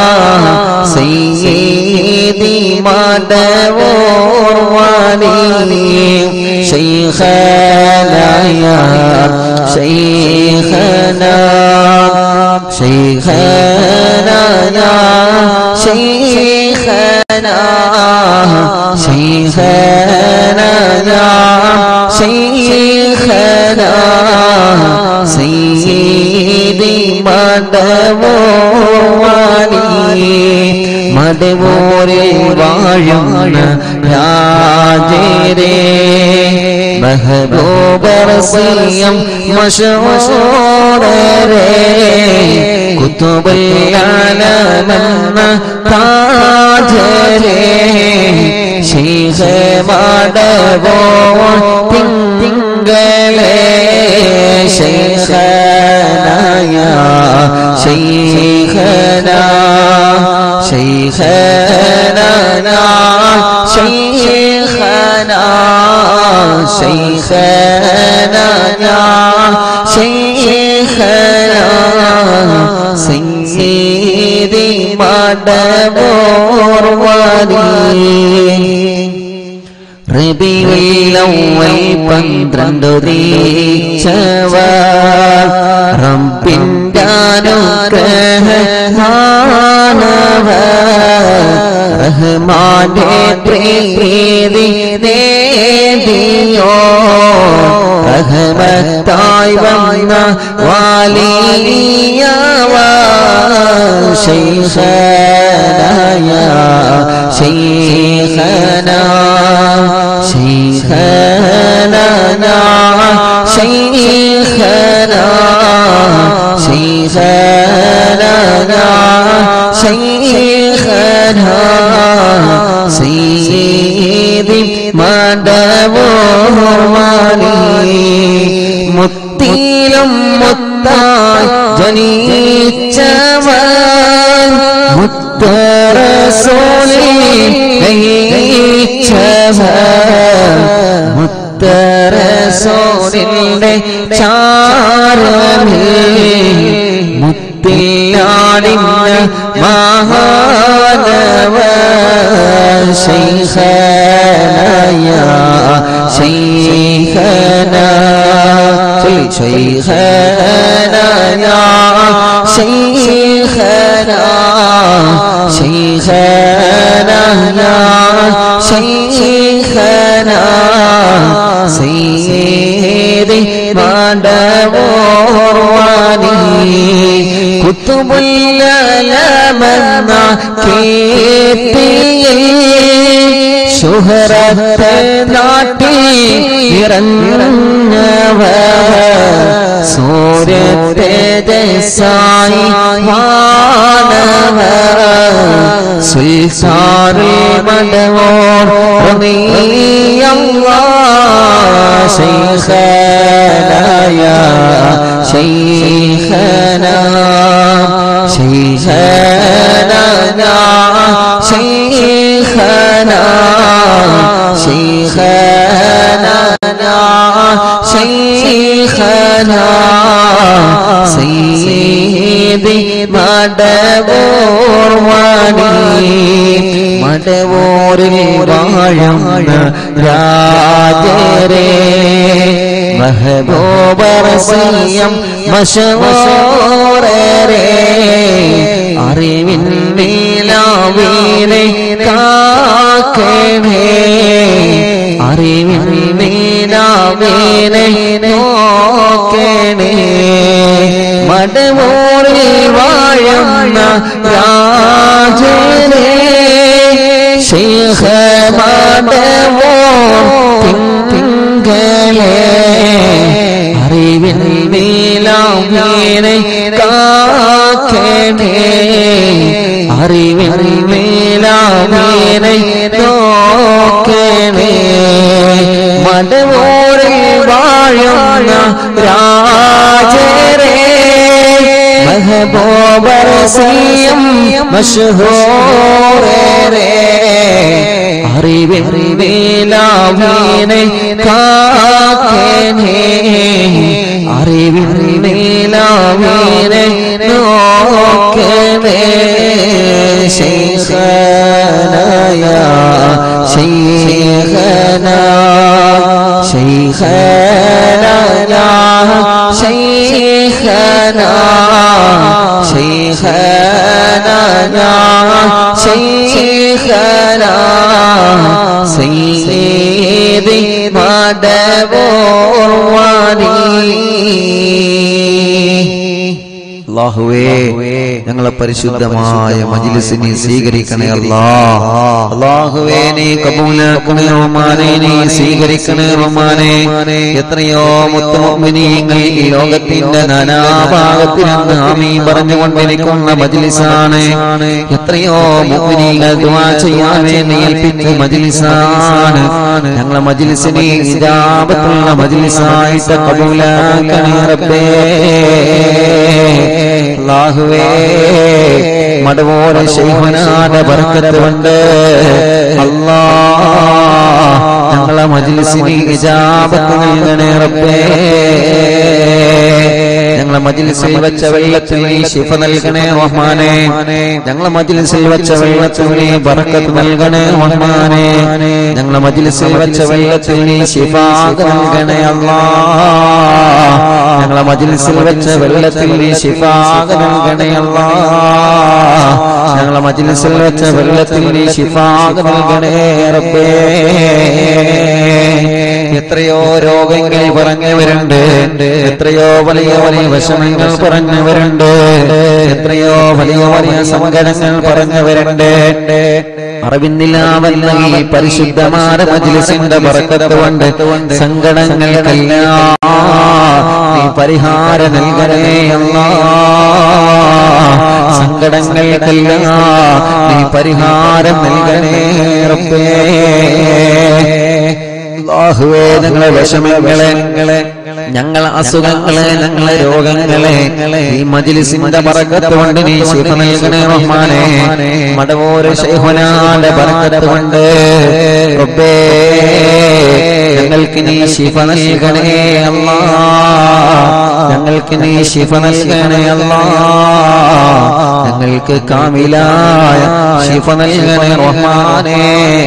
സയ്യിദി മദവൂർ വലി ശൈഖനാ യാ ശൈഖനാ شيخنا يا شيخنا شيخنا يا شيخنا سيدي മടവോളി മടവോരെ വാഴുന്ന രാജരേ മെഹബൂബർസിയം മഷൂറേ കുത്തുബല്ലാലമെന്ന താജരേ ശീഹ മടവോ തിങ്കളേ ശൈഖനായ ശൈഖന ശൈഖന ശൈഖന ശൈഖന ശൈഖന സീതി മടവോർ വലി റബിയുല്ലവൽ പന്ത്രണ്ടു ദീച്ചവ റബ്ബിന്റെ അനുഗ്രഹമാണവ റഹ്മാന്റെ പ്രീതി നേടിയോ റഹ്മത്തായി വന്ന വാലിയവ ശൈഖനായ ശൈഖനാ شيخنا شيخنا شيخنا شيخنا سيدي മടവോർ വാലി മുത്തിലും മുത്തായി ജനിച്ചവൻ മുത്തറസോലി മുത്തറസോലിന്റെ ചാരമിൽ മുത്തില്ലാടിന്ന മഹാനവ ശൈഖനായ ശൈഖന ശൈഖനായ ശൈഖന ശൈഖനായ ശൈഖന സീതി മടവോർ വാലി കുത്തുമുല്ലമന്ന കേത്തിയിൽ സുഹറത്ത് നാട്ടിൽ ഇറങ്ങവ സൂര്യത്തെ ജസായി മാനവ സുൽസാറി മടവോർ ശൈഖനായ ശൈഖന ശൈഖന ശൈഖന ശൈഖന ശൈഖന സീതി മടവോർ വാണി മടവോറിൽ വാഴുന്ന രാജരേ മഹബൂബറസിയം മശവോറേ അറിവിൻ നീലാവീനെ കാക്കണേ അറിവിനീനാവേനെ നോക്കണേ മടമോറിൽ വാഴുന്ന രാജനേ ശേഖ മടമോ തിങ്കളേ അറിവിൻ നീലാമീനെ കാക്കണേ അറിവിൻ നീലാമീനെ നോക്കണേ മടവോറിൽ വാഴുന്ന രാജരേ മഹബോബരസിയം മഷഹൂരേ അറിവിൻ നീലാമീനെ കാക്കണേ അറിവിൻ നീലാമീനെ നോക്കണേ ശൈഖനയ ശൈഖന ശൈഖന ശൈഖന ശൈഖന ശൈഖന സയ്യിദി മടവോർവാനി അള്ളാഹുവേ ഞങ്ങളെ പരിശുദ്ധമായ മജിലിസിനെ സ്വീകരിക്കണേ അല്ലാ അള്ളാഹുവേ നീ കബൂലാക്കണേ റഹ്മാനെ നീ സ്വീകരിക്കണേ റഹ്മാനെ എത്രയോ മുത്തുമുഅ്മിനീങ്ങൾ ഈ ലോകത്തിന്റെ നാനാഭാഗത്തിൽ നിന്ന് ആമീൻ പറഞ്ഞുകൊണ്ടിരിക്കുന്ന മജിലിസാണ് എത്രയോ മുഅ്മിനീങ്ങൾ ദുആ ചെയ്യാൻ വേണ്ടി ഏൽപ്പിച്ച മജിലിസാണ് ഞങ്ങളെ മജിലിസിനെ ഇജാബത്തുള്ള മജിലിസായിട്ട് കബൂലാക്കണേ റബ്ബേ അല്ലാഹുവേ മടവോടെ ശൈഹനാന്റെ ബർക്കത്ത് കൊണ്ട് അല്ലാ ഞങ്ങളെ മജിലിസിന് ഇജാബത്ത് നൽകണേ റബ്ബേ ഞങ്ങളെ മജിലിസിൽ വെച്ച വെള്ളത്തിൽ നീ ശിഫ നൽകണേ റഹ്മാനെ ഞങ്ങളെ മജിലിസിൽ വെച്ച വെള്ളത്തിൽ നീ ബർക്കത്ത് നൽകണേ റഹ്മാനെ ഞങ്ങളെ മജിലിസിൽ വെച്ച വെള്ളത്തിൽ നീ ശിഫാഖ് നൽകണേ അല്ലാ ഞങ്ങളെ മജിലിസിൽ വെച്ച വെള്ളത്തിൽ നീ ശിഫാഖ് നൽകണേ അല്ലാ ഞങ്ങളെ മജിലിസിൽ വെച്ച വെള്ളത്തിൽ നീ ശിഫാഖ് നൽകണേ റബ്ബേ എത്രയോ രോഗങ്ങൾ പറഞ്ഞവരുണ്ട് എത്രയോ വലിയ വലിയ വിഷമങ്ങൾ പറഞ്ഞവരുണ്ട് എത്രയോ വലിയ വലിയ സങ്കടങ്ങൾ പറഞ്ഞവരുണ്ട് അറിവിന്നില്ലാവെന്ന ഈ പരിശുദ്ധമായ മജിലിസിന്റെ ബറക്കത്ത് കൊണ്ട് സങ്കടങ്ങൾക്കെല്ലാം നീ പരിഹാരം നൽകണേ അല്ലാ സങ്കടങ്ങൾക്കെല്ലാം നീ പരിഹാരം നൽകണേ റബ്ബേ അല്ലാഹുവേ ഞങ്ങളെ വിഷമങ്ങളെ ഞങ്ങളെ അസുഖങ്ങളെ ഞങ്ങളെ രോഗങ്ങളെ ഈ മജിലിസിന്റെ ബറക്കത്ത് കൊണ്ട് നീ ശിഫ നൽകണേ റഹ്മാനെ മടവോര് ശൈഹുനാന്റെ ബറക്കത്ത് കൊണ്ട് റബ്ബേ ഞങ്ങൾക്ക് നീ ശിഫ നൽകണേ അല്ലാ ഞങ്ങൾക്ക് നീ ശിഫ നൽകണേ അല്ലാ ഞങ്ങൾക്ക് കാമിലായ ശിഫ നൽകണേ റഹ്മാനേ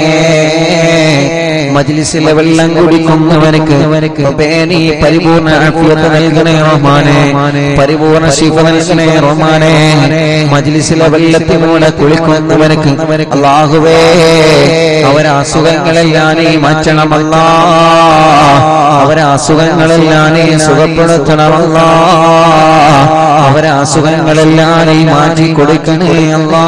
മജ്ലിസിലെ വെള്ളം കുടിക്കുന്നവനക്ക് റബ്ബേ നീ പരിപൂർണ ആഫിയത്ത് നൽകണേ റഹ്മാനെ പരിപൂർണ ശിഫ നൽകണേ റഹ്മാനെ മജ്ലിസിലെ വെള്ളത്തിലൂടെ കുളിക്കുന്നവനക്ക് അല്ലാഹുവേ അവരെ അസുഖങ്ങളെല്ലാം നീ മാറ്റണമല്ലാ അവരെ അസുഖങ്ങളെല്ലാം നീ സുഖപ്പെടുത്തണമല്ലാ അവരെ അസുഖങ്ങളെല്ലാം നീ മാറ്റി കൊടുക്കണേ അല്ലാ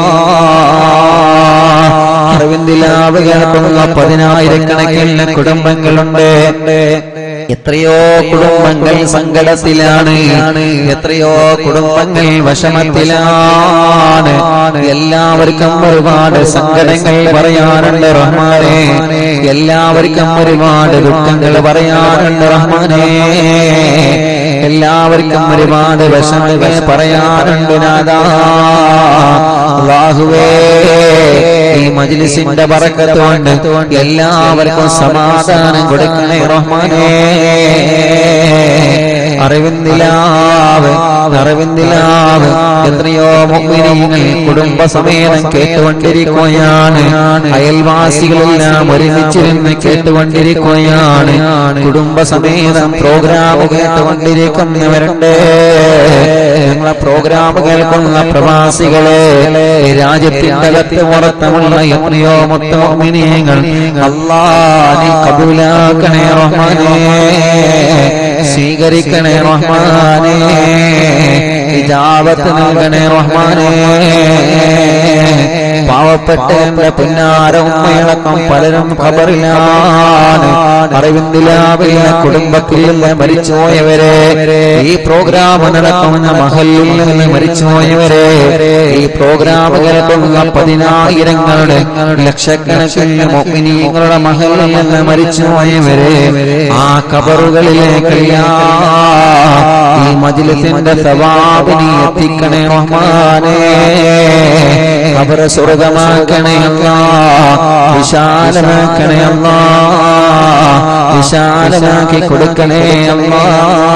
അറിവിന്ദിലാവ് കേൾക്കുന്ന പതിനായിരക്കണക്കിന് കുടുംബങ്ങളുണ്ട് എത്രയോ കുടുംബങ്ങൾ സങ്കടത്തിലാണ് എത്രയോ കുടുംബങ്ങൾ വിഷമത്തിലാണ് എല്ലാവർക്കും ഒരുപാട് സങ്കടങ്ങൾ പറയാറുണ്ട് റഹ്മാനെ എല്ലാവർക്കും ഒരുപാട് ദുഃഖങ്ങൾ പറയാറുണ്ട് റഹ്മാനെ എല്ലാവർക്കും ഒരുപാട് വിഷമങ്ങൾ പറയാറുണ്ട് നാദാ അല്ലാഹുവേ ഈ മജ്ലിസിന്റെ ബറക്കത്ത് കൊണ്ട് എല്ലാവർക്കും സമാധാനം കൊടുക്കണേ റഹ്മാനേ അറിവിന്ദിലാവ് അറിവിന്ദിലാവ് എത്രയോ മുഗ്മിനീങ്ങൾ കുടുംബസമേതം കേട്ടുകൊണ്ടിരിക്കുകയാണ് അയൽവാസികളെല്ലാം ഒരുമിച്ചിരുന്ന് കേട്ടുകൊണ്ടിരിക്കുകയാണ് കുടുംബസമേതം പ്രോഗ്രാം കേട്ടുകൊണ്ടിരിക്കുന്നവരുണ്ട് ഞങ്ങളെ പ്രോഗ്രാം കേൾക്കുന്ന പ്രവാസികളെ രാജ്യത്തിന്റെ അകത്ത് പുറത്തുമുള്ള എത്രയോ മുത്തമിനിയങ്ങൾ അല്ലാ നീ കബൂലാക്കണേ റഹ്മാനേ സ്വീകരിക്കണേ റഹ്മാനേ ഇജാബത്ത് നൽകണേ റഹ്മാനേ പാവപ്പെട്ട എന്റെ പുന്നാര ഉമ്മയടക്കം പലരും ഖബറിലാണ് അറിവിന്ദിലാവില്ല കുടുംബത്തിൽ നിന്ന് മരിച്ചുപോയവരെ ഈ പ്രോഗ്രാം നടക്കുന്ന മഹലിൽ നിന്ന് മരിച്ചുപോയവരെ ഈ പ്രോഗ്രാം കേൾക്കുന്ന പതിനായിരങ്ങളുടെ ലക്ഷക്കണക്കിന് മുഅ്മിനീങ്ങളുടെ മഹലിൽ നിന്ന് മരിച്ചുപോയവരെ ആ കബറുകളിലേക്കെല്ലാം ഈ മജിലിസിന്റെ സവാബിനി എത്തിക്കണേ റഹ്മാനേ കബറ സ്വർഗമാക്കണേ അല്ലാ വിശാലമാക്കണേ അല്ലാ വിശാലമാക്കി കൊടുക്കണേ അല്ലാ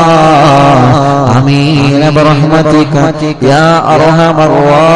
അമീന ബറഹ്മതിക യാ അർഹമർ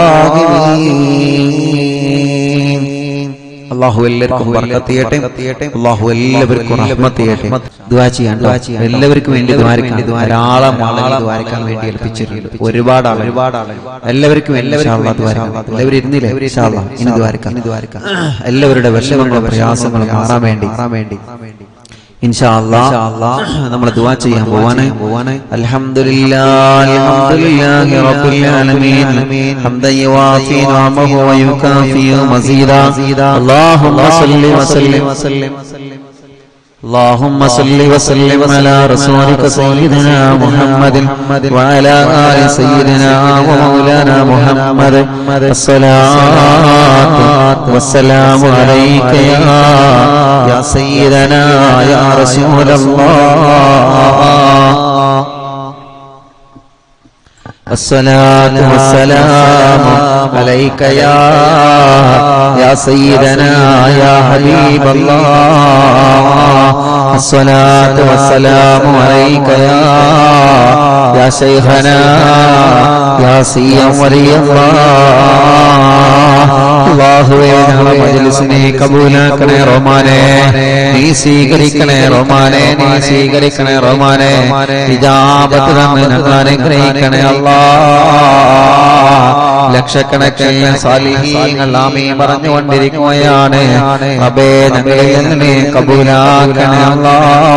റാഹിമീൻ അള്ളാഹു എല്ലാവർക്കും ബർക്കത്ത് ചെയ്യട്ടെ അള്ളാഹു എല്ലാവർക്കും റഹ്മത്ത് ചെയ്യട്ടെ ദുആ ചെയ്യാൻ ദുആ ചെയ്യാൻ എല്ലാവർക്കും വേണ്ടി ദ്വാരക്കാൻ ധാരാളം ആളുകൾ ദ്വാരക്കാൻ വേണ്ടി ഏൽപ്പിച്ചിട്ടുണ്ട് ഒരുപാട് ആളുകൾ ഒരുപാട് ആളുകൾ എല്ലാവർക്കും എല്ലാവരും എല്ലാവരും ഇരുന്നില്ലേ ഇൻഷാ അല്ലാ. ഇനി ദ്വാരക്കാം ഇനി ദ്വാരക്കാം എല്ലാവരുടെ വിഷമങ്ങളും പ്രയാസങ്ങളും മാറാൻ വേണ്ടി മാറാൻ വേണ്ടി ഇൻഷാ അല്ലാ നമ്മൾ ദുആ ചെയ്യാൻ പോവാണ് പോവാണ് അൽഹംദുലില്ലാഹി അൽഹംദുലില്ലാഹി റബ്ബിൽ ആലമീൻ ഹംദൻ യുവാഫി നിഅമഹു വയുകാഫി മസീദാ അല്ലാഹുമ്മ സല്ലി വസല്ലിം اللهم صل وسلم على رسولك سيدنا محمد وعلى آل سيدنا ومولانا محمد الصلاة والسلام عليك يا يا سيدنا يا رسول الله الصلاة والسلام عليك يا يا سيدنا يا حبيب الله الصلاة والسلام عليك يا يا شيخنا يا سيا ولي الله അള്ളാഹുവേ ഞങ്ങളെ മജ്ലിസിനെ കബൂലാക്കണേ റഹ്മാനെ നീ സ്വീകരിക്കണേ റഹ്മാനെ നീ സ്വീകരിക്കണേ റഹ്മാനെ ഇജാബത്ത് തന്നെ ഞങ്ങൾ അനുഗ്രഹിക്കണേ അല്ലാ ലക്ഷക്കണക്കിന് സാലിഹീങ്ങൾ ആമീ പറഞ്ഞുകൊണ്ടിരിക്കുകയാണ് അബേ ഞങ്ങളെ എന്നെ കബൂലാക്കണേ അല്ലാ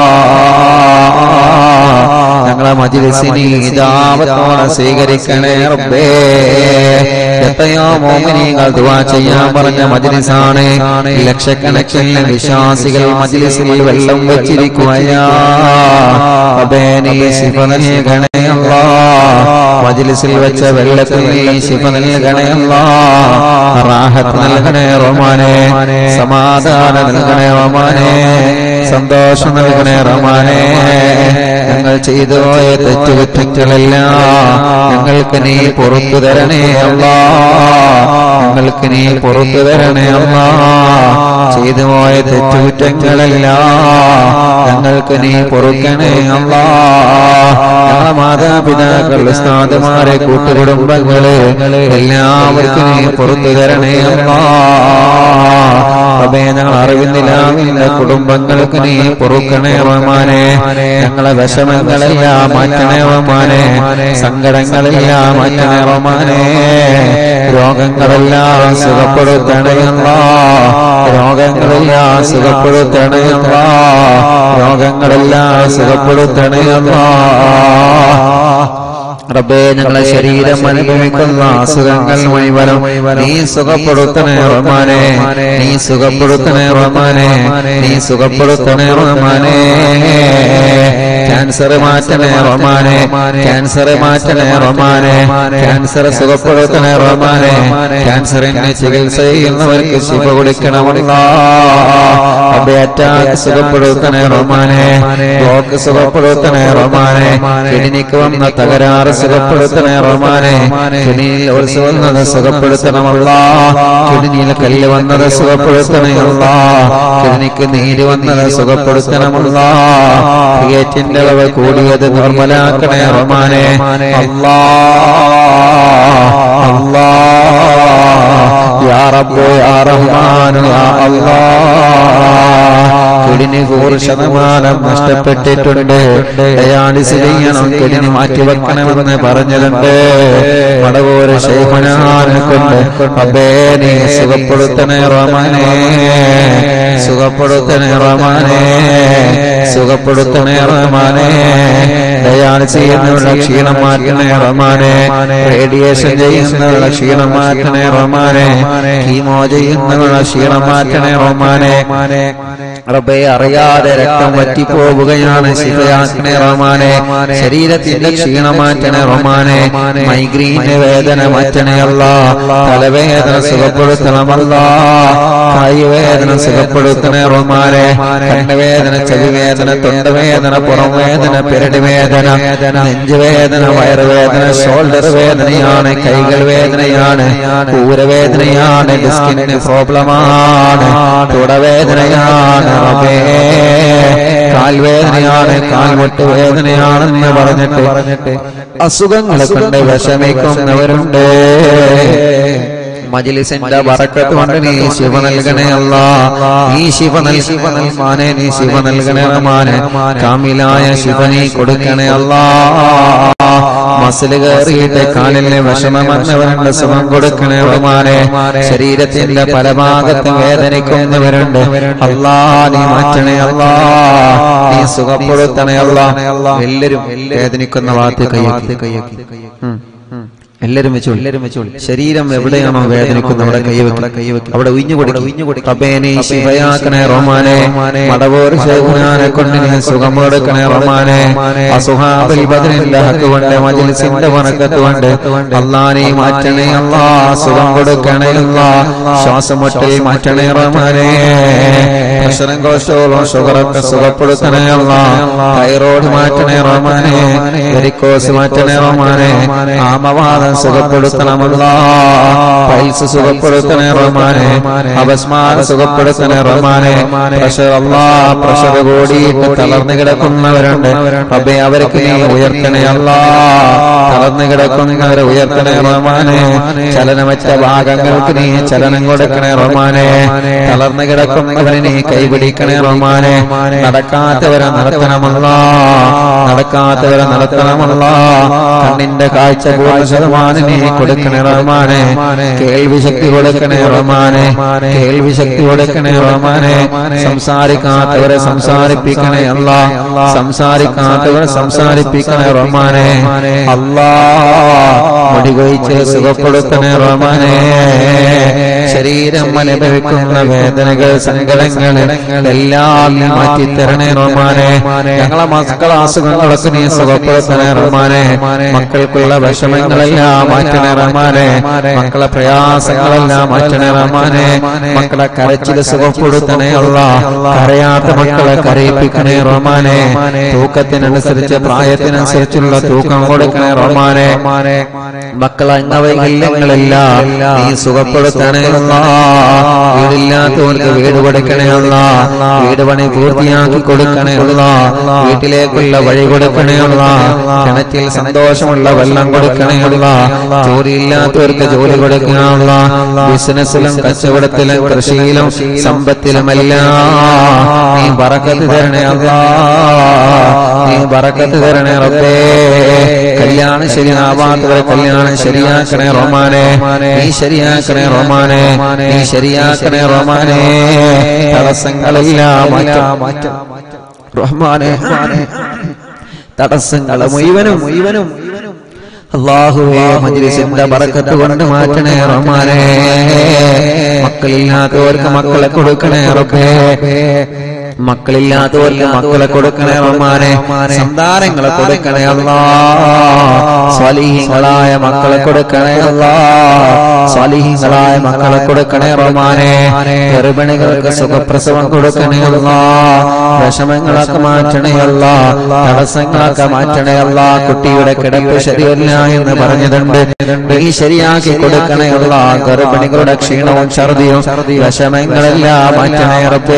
ഞങ്ങളെ മജ്ലിസിനെ ഇജാബത്തോടെ സ്വീകരിക്കണേ റബ്ബേ എത്രയോ മോമിനികൾ ദുആ ചെയ്യാൻ പറഞ്ഞ മജ്ലിസാണ് ലക്ഷക്കണക്കിന് വിശ്വാസികൾ മജ്ലിസിൽ വെള്ളം വെച്ചിരിക്കുകയാ റബ്ബേ നീ ശിഫ നൽകണേ അല്ലാ മജ്ലിസിൽ വെച്ച വെള്ളത്തിൽ നീ ശിഫ നൽകണേ അല്ലാ റാഹത്ത് നൽകണേ റഹ്മാനെ സമാധാനം നൽകണേ റഹ്മാനെ സന്തോഷം നൽകണേ റഹ്മാനെ ഞങ്ങൾ ചെയ്തു പോയ തെറ്റുകുറ്റങ്ങളെല്ലാം ഞങ്ങൾക്ക് നീ പുറത്തു തരണേ അല്ലാ ഞങ്ങൾക്ക് നീ പുറത്തു തരണേ അല്ലാ ചെയ്തു പോയ തെറ്റുകുറ്റങ്ങളെല്ലാം ഞങ്ങൾക്ക് നീ പൊറുക്കണേ അല്ലാ ഞങ്ങളെ മാതാപിതാക്കൾ ഉസ്താദുമാരെ കൂട്ടുകുടുംബങ്ങള് എല്ലാവർക്കും നീ പുറത്തു തരണേ അല്ലാ അബേ ഞങ്ങൾ അറിവുന്നില്ല നിന്റെ കുടുംബങ്ങൾക്ക് നീ പൊറുക്കണേ റഹ്മാനെ ഞങ്ങളെ വിഷമങ്ങളെല്ലാം മാറ്റണേ റഹ്മാനെ സങ്കടങ്ങളെല്ലാം മാറ്റണേ റഹ്മാനെ രോഗങ്ങളെല്ലാം സുഖപ്പെടുത്തണയല്ല രോഗങ്ങളെല്ലാം സുഖപ്പെടുത്തണയല്ല രോഗങ്ങളെല്ലാം സുഖപ്പെടുത്തണയല്ല റബ്ബേ ഞങ്ങളെ ശരീരം അനുഭവിക്കുന്ന അസുഖങ്ങൾ മുഴുവനും നീ സുഖപ്പെടുത്തണേ റഹ്മാനെ നീ സുഖപ്പെടുത്തണേ റഹ്മാനെ നീ സുഖപ്പെടുത്തണേ റഹ്മാനെ ക്യാൻസർ മാറ്റണേ റഹ്മാനെ ക്യാൻസർ മാറ്റണേ റഹ്മാനെ ക്യാൻസർ സുഖപ്പെടുത്തണേ റഹ്മാനെ ക്യാൻസറിന് ചികിത്സ ചെയ്യുന്നവർക്ക് ശിവ കൊടുക്കണമല്ല റബ്ബേ അറ്റാക്ക് സുഖപ്പെടുത്തണേ റഹ്മാനെ ബ്ലോക്ക് സുഖപ്പെടുത്തണേ റഹ്മാനെ കിഡ്നിക്ക് വന്ന തകരാറ് സുഖപ്പെടുത്തണേ റഹ്മാനെ കിണിയിൽ ഒളിച്ചു വന്നത് സുഖപ്പെടുത്തണമല്ല കിണിയിൽ കല്ല് വന്നത് സുഖപ്പെടുത്തണമല്ല കിണിക്ക് നീര് വന്നത് സുഖപ്പെടുത്തണമല്ല ക്രിയേറ്റിന്റെ അളവ് കൂടിയത് നിർമ്മലാക്കണേ റഹ്മാനെ അല്ലാ അല്ലാ യാ റബ്ബു യാ റഹ്മാനു യാ അല്ലാ കിടിന് നൂറ് ശതമാനം നഷ്ടപ്പെട്ടിട്ടുണ്ട് ഡയാലിസ് ചെയ്യണം കിടിന് മാറ്റിവെക്കണമെന്ന് പറഞ്ഞിട്ടുണ്ട് മടവൂര് ശൈഖനാനെ കൊണ്ട് അബേ നീ സുഖപ്പെടുത്തണേ റഹ്മാനെ സുഖപ്പെടുത്തണേ റഹ്മാനെ സുഖപ്പെടുത്തണേ റഹ്മാനെ ഡയാലിസ് ചെയ്യുന്നവരുടെ ക്ഷീണം മാറ്റണേ റഹ്മാനെ റേഡിയേഷൻ ചെയ്യുന്നവരുടെ ക്ഷീണം മാറ്റണേ റഹ്മാനെ കീമോ ചെയ്യുന്നവരുടെ ക്ഷീണം മാറ്റണേ റഹ്മാനെ റബ്ബെ അറിയാതെ രക്തം വറ്റിപ്പോവുകയാണ് ശിവയാക്കണേ റഹ്മാനെ ശരീരത്തിന്റെ ക്ഷീണം മാറ്റണേ റഹ്മാനെ മൈഗ്രീന് വേദന മാറ്റണേ അല്ല തലവേദന സുഖപ്പെടുത്തണമല്ല കൈവേദന സുഖപ്പെടുത്തണേ റഹ്മാനെ കണ്ണുവേദന ചെവിവേദന തൊണ്ടവേദന പുറം വേദന പെരടി വേദന നെഞ്ചുവേദന വയറുവേദന ഷോൾഡർ വേദനയാണ് കൈകൾ വേദനയാണ് കൂരവേദനയാണ് ഡിസ്കിന് പ്രോബ്ലമാണ് തുടവേദനയാണ് റബ്ബേ കാൽവേദനയാണ് കാൽമുട്ട് വേദനയാണെന്ന് പറഞ്ഞിട്ട് പറഞ്ഞിട്ട് അസുഖങ്ങളെ കൊണ്ട് വിഷമിക്കുന്നവരുണ്ട് മജിലിസിന്റെ ബറക്കത്ത് കൊണ്ട് നീ ശിവ നൽകണേ അല്ല നീ ശിവ നൽ ശിവ നൽമാനെ നീ ശിവ നൽകണേ റഹ്മാനെ കാമിലായ ശിവ നീ കൊടുക്കണേ അല്ലാ മസില് കയറിയിട്ട് കാലിന് വിഷമം വന്നവരുണ്ട് സുഖം കൊടുക്കണേ റഹ്മാനെ ശരീരത്തിന്റെ പല ഭാഗത്തും വേദനിക്കുന്നവരുണ്ട് അല്ലാ നീ മാറ്റണേ അല്ലാ നീ സുഖപ്പെടുത്തണേ അല്ലാ എല്ലാരും വേദനിക്കുന്ന ഭാഗത്ത് കയ്യാക്കി കയ്യാക്കി ഉം എല്ലാരും വെച്ചോളി എല്ലാരും വെച്ചോളി ശരീരം എവിടെയാണോ വേദനിക്കുന്നത് അവിടെ കൈവെക്കണം കൈവെക്കും അവിടെ ഉയിഞ്ഞു കൊടുക്കും ഉയിഞ്ഞു കൊടുക്കും അബേനെ ശിവയാക്കണേ റോമാനെ മടവോർ ശേഖനാനെ കൊണ്ട് നീ സുഖം കൊടുക്കണേ റോമാനെ അസുഹാബിൽ ബദലിന്റെ ഹക്ക് കൊണ്ട് മജിലിസിന്റെ വണക്കത്ത് കൊണ്ട് അള്ളാനെ മാറ്റണേ അല്ലാ സുഖം കൊടുക്കണേ അല്ലാ ശ്വാസം മുട്ടൽ മാറ്റണേ റോമാനെ പ്രഷറും കൊളസ്ട്രോളും ഷുഗറൊക്കെ സുഖപ്പെടുത്തണേ അല്ലാ തൈറോയ്ഡ് മാറ്റണേ റോമാനെ വെരിക്കോസ് മാറ്റണേ റോമാനെ ആമവാദം സുഖപ്പെടുത്തണമല്ല പൈൽസ് സുഖപ്പെടുത്തണേ റഹ്മാനെ അപസ്മാരം സുഖപ്പെടുത്തണേ റഹ്മാനെ പ്രഷർ അല്ലാ പ്രഷർ കൂടിയിട്ട് തളർന്നു കിടക്കുന്നവരുണ്ട് അബേ അവർക്ക് നീ ഉയർത്തണേ അല്ലാ തളർന്നു കിടക്കുന്നവരെ ഉയർത്തണേ റഹ്മാനെ ചലനമറ്റ ഭാഗങ്ങൾക്ക് നീ ചലനം കൊടുക്കണേ റഹ്മാനെ തളർന്നു കിടക്കുന്നവരെ നീ കൈപിടിക്കണേ റഹ്മാനെ നടക്കാത്തവരെ നടത്തണമല്ല നടക്കാത്തവരെ നടത്തണമല്ല കണ്ണിന്റെ കാഴ്ച പൂർണ്ണ ശതമാനം നീ കൊടുക്കണേ റഹ്മാനെ കേൾവി ശക്തി കൊടുക്കണേ റഹ്മാനെ കേൾവി ശക്തി കൊടുക്കണേ റഹ്മാനെ സംസാരിക്കാത്തവരെ സംസാരിപ്പിക്കണേ അല്ല സംസാരിക്കാത്തവരെ സംസാരിപ്പിക്കണേ റഹ്മാനെ അല്ലാ മുടി കൊഴിച്ച് സുഖപ്പെടുത്തണേ റഹ്മാനെ ശരീരം അനുഭവിക്കുന്ന വേദനകൾ സങ്കടങ്ങൾ എല്ലാം നീ മാറ്റിത്തരണേ റഹ്മാനെ ഞങ്ങളെ മക്കളെ അസുഖങ്ങളൊക്കെ നീ സുഖപ്പെടുത്തണേ റഹ്മാനെ മക്കൾക്കുള്ള വിഷമങ്ങളെല്ലാം മാറ്റണേ റഹ്മാനെ മക്കളെ പ്രയാസങ്ങളെല്ലാം മാറ്റണേ റഹ്മാനെ മക്കളെ കരച്ചിൽ സുഖപ്പെടുത്തണേ അല്ല കരയാത്ത മക്കളെ കരയിപ്പിക്കണേ റഹ്മാനെ തൂക്കത്തിനനുസരിച്ച് പ്രായത്തിനനുസരിച്ചുള്ള തൂക്കം കൊടുക്കണേ റഹ്മാനെ മക്കളെ അംഗവൈകല്യങ്ങളെല്ലാം നീ സുഖപ്പെടുത്തണേ അല്ല വീടില്ലാത്തവർക്ക് വീട് കൊടുക്കണേ അല്ല വീട് പണി പൂർത്തിയാക്കി കൊടുക്കണേ അല്ല വീട്ടിലേക്കുള്ള വഴി കൊടുക്കണേ അല്ല കിണറ്റിൽ സന്തോഷമുള്ള വെള്ളം കൊടുക്കണേ അല്ല ജോലിയില്ലാത്തവർക്ക് ജോലി കൊടുക്കണമല്ല ബിസിനസ്സിലും കച്ചവടത്തിലും കൃഷിയിലും സമ്പത്തിലുമെല്ലാം നീ ബറക്കത്ത് തരണേ അല്ല നീ ബറക്കത്ത് തരണേ റബ്ബേ കല്യാണം ശരിയാവാത്തവരെ കല്യാണം ശരിയാക്കണേ റോമാനെ നീ ശരിയാക്കണേ റോമാനെ നീ ശരിയാക്കണേ റോമാനെ തടസ്സങ്ങളെല്ലാം മാറ്റാം മാറ്റാം റഹ്മാനെ തടസ്സങ്ങളെ മുഴുവനും മുഴുവനും അള്ളാഹുവേ മജ്ലിസിന്റെ ബറക്കത്ത് കൊണ്ട് മാറ്റണേ റഹ്മാനെ മക്കളില്ലാത്തവർക്ക് മക്കളെ കൊടുക്കണേ റബ്ബേ മക്കളില്ലാത്തവർക്ക് മക്കളെ കൊടുക്കണേ റഹ്മാനെ സന്താനങ്ങളെ കൊടുക്കണേ അല്ലാ സ്വാലിഹീങ്ങളായ മക്കളെ കൊടുക്കണേ അല്ലാ സ്വാലിഹീങ്ങളായ മക്കളെ കൊടുക്കണേ റഹ്മാനെ ഗർഭിണികൾക്ക് സുഖപ്രസവം കൊടുക്കണേ അല്ലാ വിഷമങ്ങളൊക്കെ മാറ്റണേ അല്ലാ തടസ്സങ്ങളൊക്കെ മാറ്റണേ അല്ലാ കുട്ടിയുടെ കിടപ്പ് ശരിയല്ല എന്ന് പറഞ്ഞതുണ്ട് നീ ശരിയാക്കി കൊടുക്കണേ അല്ലാ ഗർഭിണികളുടെ ക്ഷീണവും ഛർദിയും വിഷമങ്ങളെല്ലാം മാറ്റണേ റബ്ബേ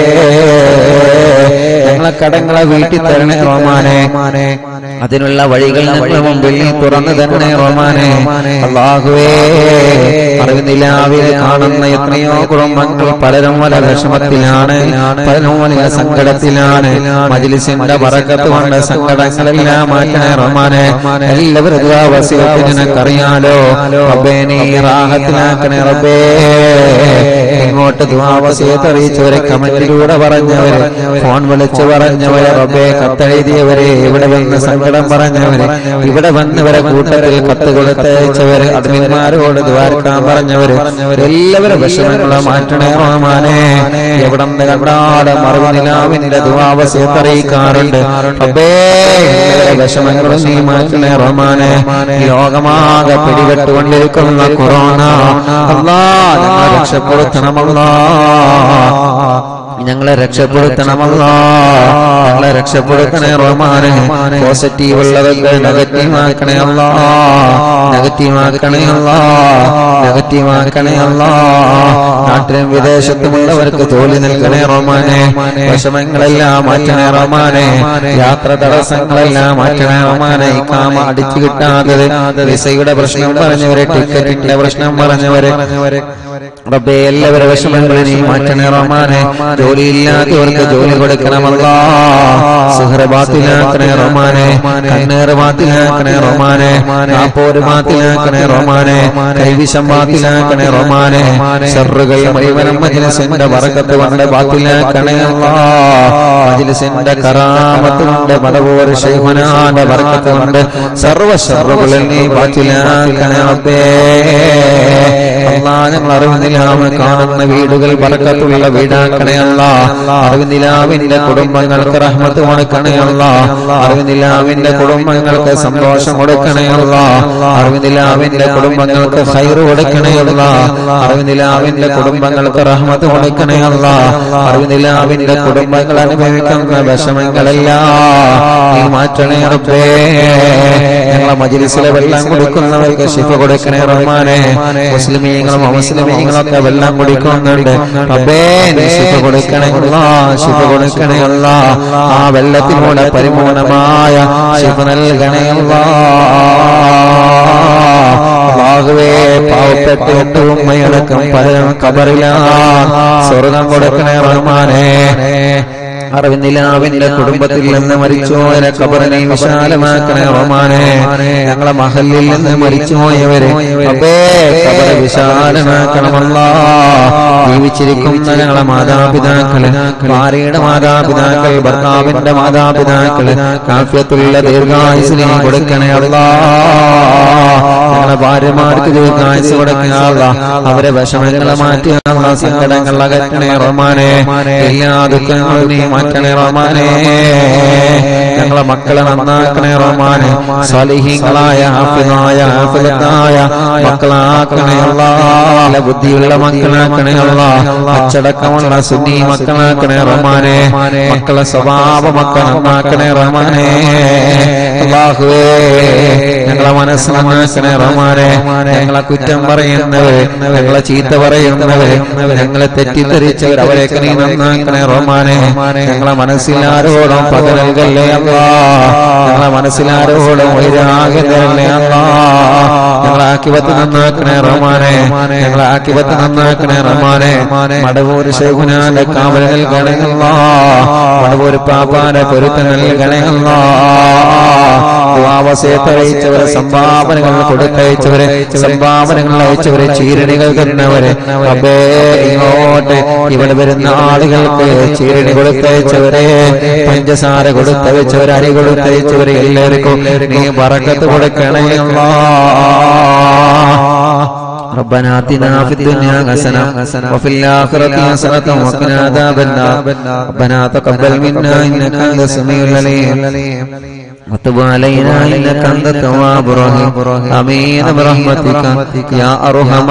ഞങ്ങളെ കടങ്ങളെ വീട്ടിൽ തരണേ റഹ്മാനെ അതിനുള്ള വഴികൾ ഞങ്ങളുടെ മുമ്പിൽ നീ തുറന്നു തന്നെ റഹ്മാനെ അള്ളാഹുവേ അറിവിനിലാവിൽ കാണുന്ന എത്രയോ കുടുംബങ്ങൾ പലരും പല വിഷമത്തിലാണ് പലരും വലിയ സങ്കടത്തിലാണ് മജിലിസിന്റെ പറക്കത്ത് കൊണ്ട് സങ്കടങ്ങളെല്ലാം മാറ്റണേ റഹ്മാനെ എല്ലാവരും വസീയത്തിന് നിനക്കറിയാലോ റബ്ബേ നീ റാഹത്തിലാക്കണേ റബ്ബേ ഇങ്ങോട്ട് ദുവാവസീയത്ത് അറിയിച്ചവരെ കമന്റിലൂടെ പറഞ്ഞവരെ ഫോൺ വിളിച്ചു പറഞ്ഞവരെ റബ്ബേ കത്തെഴുതിയവരെ ഇവിടെ വന്ന് സങ്കടം പറഞ്ഞവരെ ഇവിടെ വന്നവരെ കൂട്ടത്തിൽ കത്ത് കൊടുത്തയച്ചവര് അഡ്മിന്മാരോട് ദ്വാരക്കാൻ പറഞ്ഞവര് എല്ലാവരും വിഷമങ്ങളെ മാറ്റണേ റഹ്മാനെ എവിടെ കണ്ടാട് മറുപടിലാവിന്റെ ദുവാവസീയത്ത് അറിയിക്കാറുണ്ട് റബ്ബേ എല്ലാവരുടെ വിഷമങ്ങളും നീ മാറ്റണേ റഹ്മാനെ ലോകമാകെ പിടിപെട്ടുകൊണ്ടിരിക്കുന്ന കൊറോണ അല്ലാ ഞങ്ങളെ രക്ഷപ്പെടുത്തണമല്ലാ ഞങ്ങളെ രക്ഷപ്പെടുത്തണമല്ല ഞങ്ങളെ രക്ഷപ്പെടുത്തണേ റഹ്മാനെ പോസിറ്റീവ് ഉള്ളതൊക്കെ നെഗറ്റീവ് ആക്കണേ അല്ല നെഗറ്റീവ് ആക്കണേ അല്ല നെഗറ്റീവ് ആക്കണേ അല്ല നാട്ടിലും വിദേശത്തുമുള്ളവർക്ക് ജോലി നൽകണേ റഹ്മാനെ വിഷമങ്ങളെല്ലാം മാറ്റണേ റഹ്മാനെ യാത്ര തടസ്സങ്ങളെല്ലാം മാറ്റണേ റഹ്മാനെ ഇക്കാമ അടിച്ചു കിട്ടാത്തത് വിസയുടെ പ്രശ്നം പറഞ്ഞവരെ ടിക്കറ്റിന്റെ പ്രശ്നം പറഞ്ഞവരെ റബ്ബേ എല്ലാവരുടെ വിഷമങ്ങളും നീ മാറ്റണേ റഹ്മാനെ ജോലിയില്ലാത്തവർക്ക് ജോലി കൊടുക്കണമല്ല സുഹറ ബാത്തിലാക്കണേ റഹ്മാനെ കണ്ണേറ് ബാത്തിലാക്കണേ റഹ്മാനെ കാപ്പോര് ബാത്തിലാക്കണേ റഹ്മാനെ കൈവിഷം ബാത്തിലാക്കണേ റഹ്മാനെ ഷറുകൾ മുഴുവനും മജിലിസിന്റെ വറക്കത്ത് കൊണ്ട് ബാത്തിലാക്കണേ അല്ലാ മജിലിസിന്റെ കറാമത്ത് കൊണ്ട് മടവൂർ ശൈഹുനാന്റെ വറക്കത്ത് കൊണ്ട് സർവ ഷറുകളിൽ നീ ബാത്തിലാക്കണേ റബ്ബേ അല്ലാ ഞങ്ങൾ അറിവുന്നിലാമ കാണുന്ന വീടുകൾ പറക്കത്തുള്ള വീടാക്കണയല്ല അറിവുന്നിലാവിന്റെ കുടുംബങ്ങൾക്ക് റഹ്മത്ത് കൊടുക്കണയല്ല അറിവുന്നിലാവിന്റെ കുടുംബങ്ങൾക്ക് സന്തോഷം കൊടുക്കണയല്ല അറിവുന്നിലാവിന്റെ കുടുംബങ്ങൾക്ക് ഹൈറ് കൊടുക്കണയല്ല അറിവുന്നിലാവിന്റെ കുടുംബങ്ങൾക്ക് റഹ്മത്ത് കൊടുക്കണയല്ല അറിവുന്നിലാവിന്റെ കുടുംബങ്ങൾ അനുഭവിക്കുന്ന വിഷമങ്ങളെല്ലാം നീ മാറ്റണേ റബ്ബേ ഞങ്ങളെ മജിലിസിലെ വെള്ളം കൊടുക്കുന്നവർക്ക് ശിഫ കൊടുക്കണേ റഹ്മാനെ മുസ്ലിമീങ്ങളും അമുസ്ലിമീങ്ങളും ഒക്കെ വെള്ളം കുടിക്കുന്നുണ്ട് റബ്ബേ നീ ശിഫ കൊടുക്കണേ അല്ലാ ശിഫ കൊടുക്കണേ അല്ലാ ആ വെള്ളത്തിലൂടെ പരിപൂർണമായ ശിഫ നൽകണേ അല്ലാ അല്ലാഹുവേ പാവപ്പെട്ട എട്ട് ഉമ്മയടക്കം പലരും കബറിലാ സ്വർഗം കൊടുക്കണേ റഹ്മാനെ അറിവിന്നിലാവിന്റെ കുടുംബത്തിൽ നിന്ന് മരിച്ചുപോയവരെ കബറിനെ വിശാലമാക്കണേ റഹ്മാനെ ഞങ്ങളെ മഹലിൽ നിന്ന് മരിച്ചുപോയവരെ അപ്പേ കബറ് വിശാലമാക്കണമല്ല ജീവിച്ചിരിക്കുന്ന ഞങ്ങളെ മാതാപിതാക്കള് ഭാര്യയുടെ മാതാപിതാക്കൾ ഭർത്താവിന്റെ മാതാപിതാക്കള് കാഫ്യത്തുള്ള ദീർഘായുസിനെ കൊടുക്കണേ അല്ലാ ഞങ്ങളെ ഭാര്യമാർക്ക് ദീർഘായുസ് കൊടുക്കുക അവരെ വിഷമങ്ങളെ മാറ്റി അല്ലാ സങ്കടങ്ങൾ അകറ്റണേ റഹ്മാനെ എല്ലാ ദുഃഖങ്ങളും നീ മാറ്റണേ റഹ്മാനെ ഞങ്ങളെ മക്കളെ നന്നാക്കണേ റഹ്മാനെ സ്വലിഹിങ്ങളായ ഹാഫിളായ ഹാഫിളത്തായ മക്കളാക്കണേ അല്ലാ നല്ല ബുദ്ധിയുള്ള മക്കളാക്കണേ അല്ലാ അച്ചടക്കമുള്ള സുന്നി മക്കളാക്കണേ റഹ്മാനെ മക്കളെ സ്വഭാവ മക്കൾ നന്നാക്കണേ റഹ്മാനെ അല്ലാഹുവേ ഞങ്ങളെ മനസ്സ് നന്നാക്കണേ റഹ്മാനെ ഞങ്ങളെ കുറ്റം പറയുന്നവര് ഞങ്ങളെ ചീത്ത പറയുന്നവര് ഞങ്ങളെ തെറ്റിദ്ധരിച്ചവർ അവരെയൊക്കെ നീ നന്നാക്കണേ റഹ്മാനെ ഞങ്ങളെ മനസ്സിലാരോടും പകരൽകല്ലേ അല്ലാ ഞങ്ങളെ മനസ്സിലാരോടും വൈരാഗ്യല്ലേ അല്ലാ ഞങ്ങളെ ആക്കിവത്ത് നന്നാക്കണേ റഹ്മാനെ ഞങ്ങളെ ആക്കിവത്ത് നന്നാക്കണേ റഹ്മാനെ മടവൂര് ശേഖുനാന്റെ കാവൽ നൽകണേ അല്ലാ മടവൂര് പാപ്പാന്റെ പൊരുത്ത നൽകണേ അല്ലാ ദുആവസേത്തയച്ചവരെ സംഭാവനകൾ കൊടുത്തയച്ചവരെ സംഭാവനകൾ അയച്ചവരെ ചീരണികൾ തന്നവരെ റബ്ബേ ഇങ്ങോട്ട് ഇവിടെ വരുന്ന ആളുകൾക്ക് ചീരണി കൊടുത്തയച്ചവരെ പഞ്ചസാര കൊടുത്തയച്ചവരെ അരി കൊടുത്തയച്ചവരെ എല്ലാവർക്കും നീ പറക്കത്ത് കൊടുക്കണേ അല്ലാ ربنا آتنا في الدنيا حسنة وفي الآخرة حسنة وقنا عذاب النار ربنا تقبل منا إنك أنت السميع العليم وتب علينا إنك أنت التواب الرحيم آمين برحمتك يا أرحم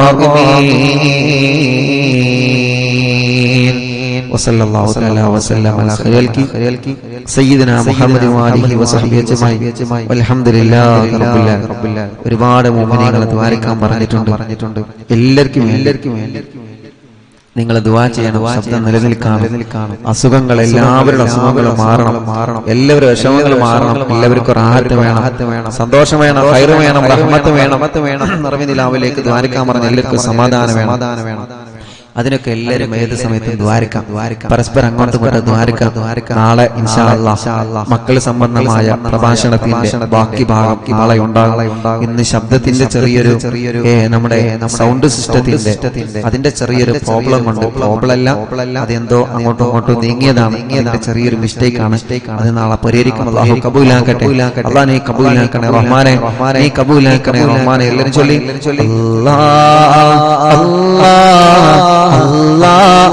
الراحمين وصلى الله تعالى وسلم على خير الخلق سيدنا محمد وآله وصحبه أجمعين والحمد لله رب العالمين ഒരുപാട് മോമിനികളെ ദ്വാരിക്കാൻ പറഞ്ഞിട്ടുണ്ട് എല്ലാവർക്കും എല്ലാവർക്കും നിങ്ങൾ ദുവാ ചെയ്യണം ശബ്ദം നിലനിൽക്കണം അസുഖങ്ങൾ എല്ലാവരുടെ അസുഖങ്ങളും മാറണം മാറണം എല്ലാവരും വിഷമങ്ങൾ മാറണം എല്ലാവർക്കും റാഹത്ത് വേണം സന്തോഷം വേണം ഹൈറ് വേണം റഹ്മത്ത് വേണം വേണം നിറവിനിലാവിലേക്ക് ദ്വാരിക്കാൻ പറഞ്ഞ എല്ലാവർക്കും സമാധാനം വേണം വേണം അതിനൊക്കെ എല്ലാവരും ഏത് സമയത്തും ദ്വാരിക്കാം പരസ്പരം അങ്ങോട്ടും ഇങ്ങോട്ടും ദ്വാരിക്കാം നാളെ ഇൻഷാ അല്ലാഹ് മക്കൾ സംബന്ധമായ പ്രഭാഷണത്തിന്റെ ബാക്കി ഭാഗം നാളെ ഉണ്ടാകും ഇന്ന് ശബ്ദത്തിന്റെ ചെറിയൊരു ചെറിയൊരു നമ്മുടെ സൗണ്ട് സിസ്റ്റത്തിന്റെ അതിന്റെ ചെറിയൊരു പ്രോബ്ലം ഉണ്ട് പ്രോബ്ലം അല്ല അതെന്തോ അങ്ങോട്ടും ഇങ്ങോട്ടും നീങ്ങിയതാണ് അതിന്റെ ചെറിയൊരു മിസ്റ്റേക്ക് ആണ് അത് നാളെ പരിഹരിക്കും അള്ളാഹു കബൂലാക്കട്ടെ അള്ളാഹ് നീ കബൂലാക്കണേ റഹ്മാനെ നീ കബൂലാക്കണേ റഹ്മാനെ എല്ലാവരും ചൊല്ലി അല്ലാഹ് അല്ലാഹ്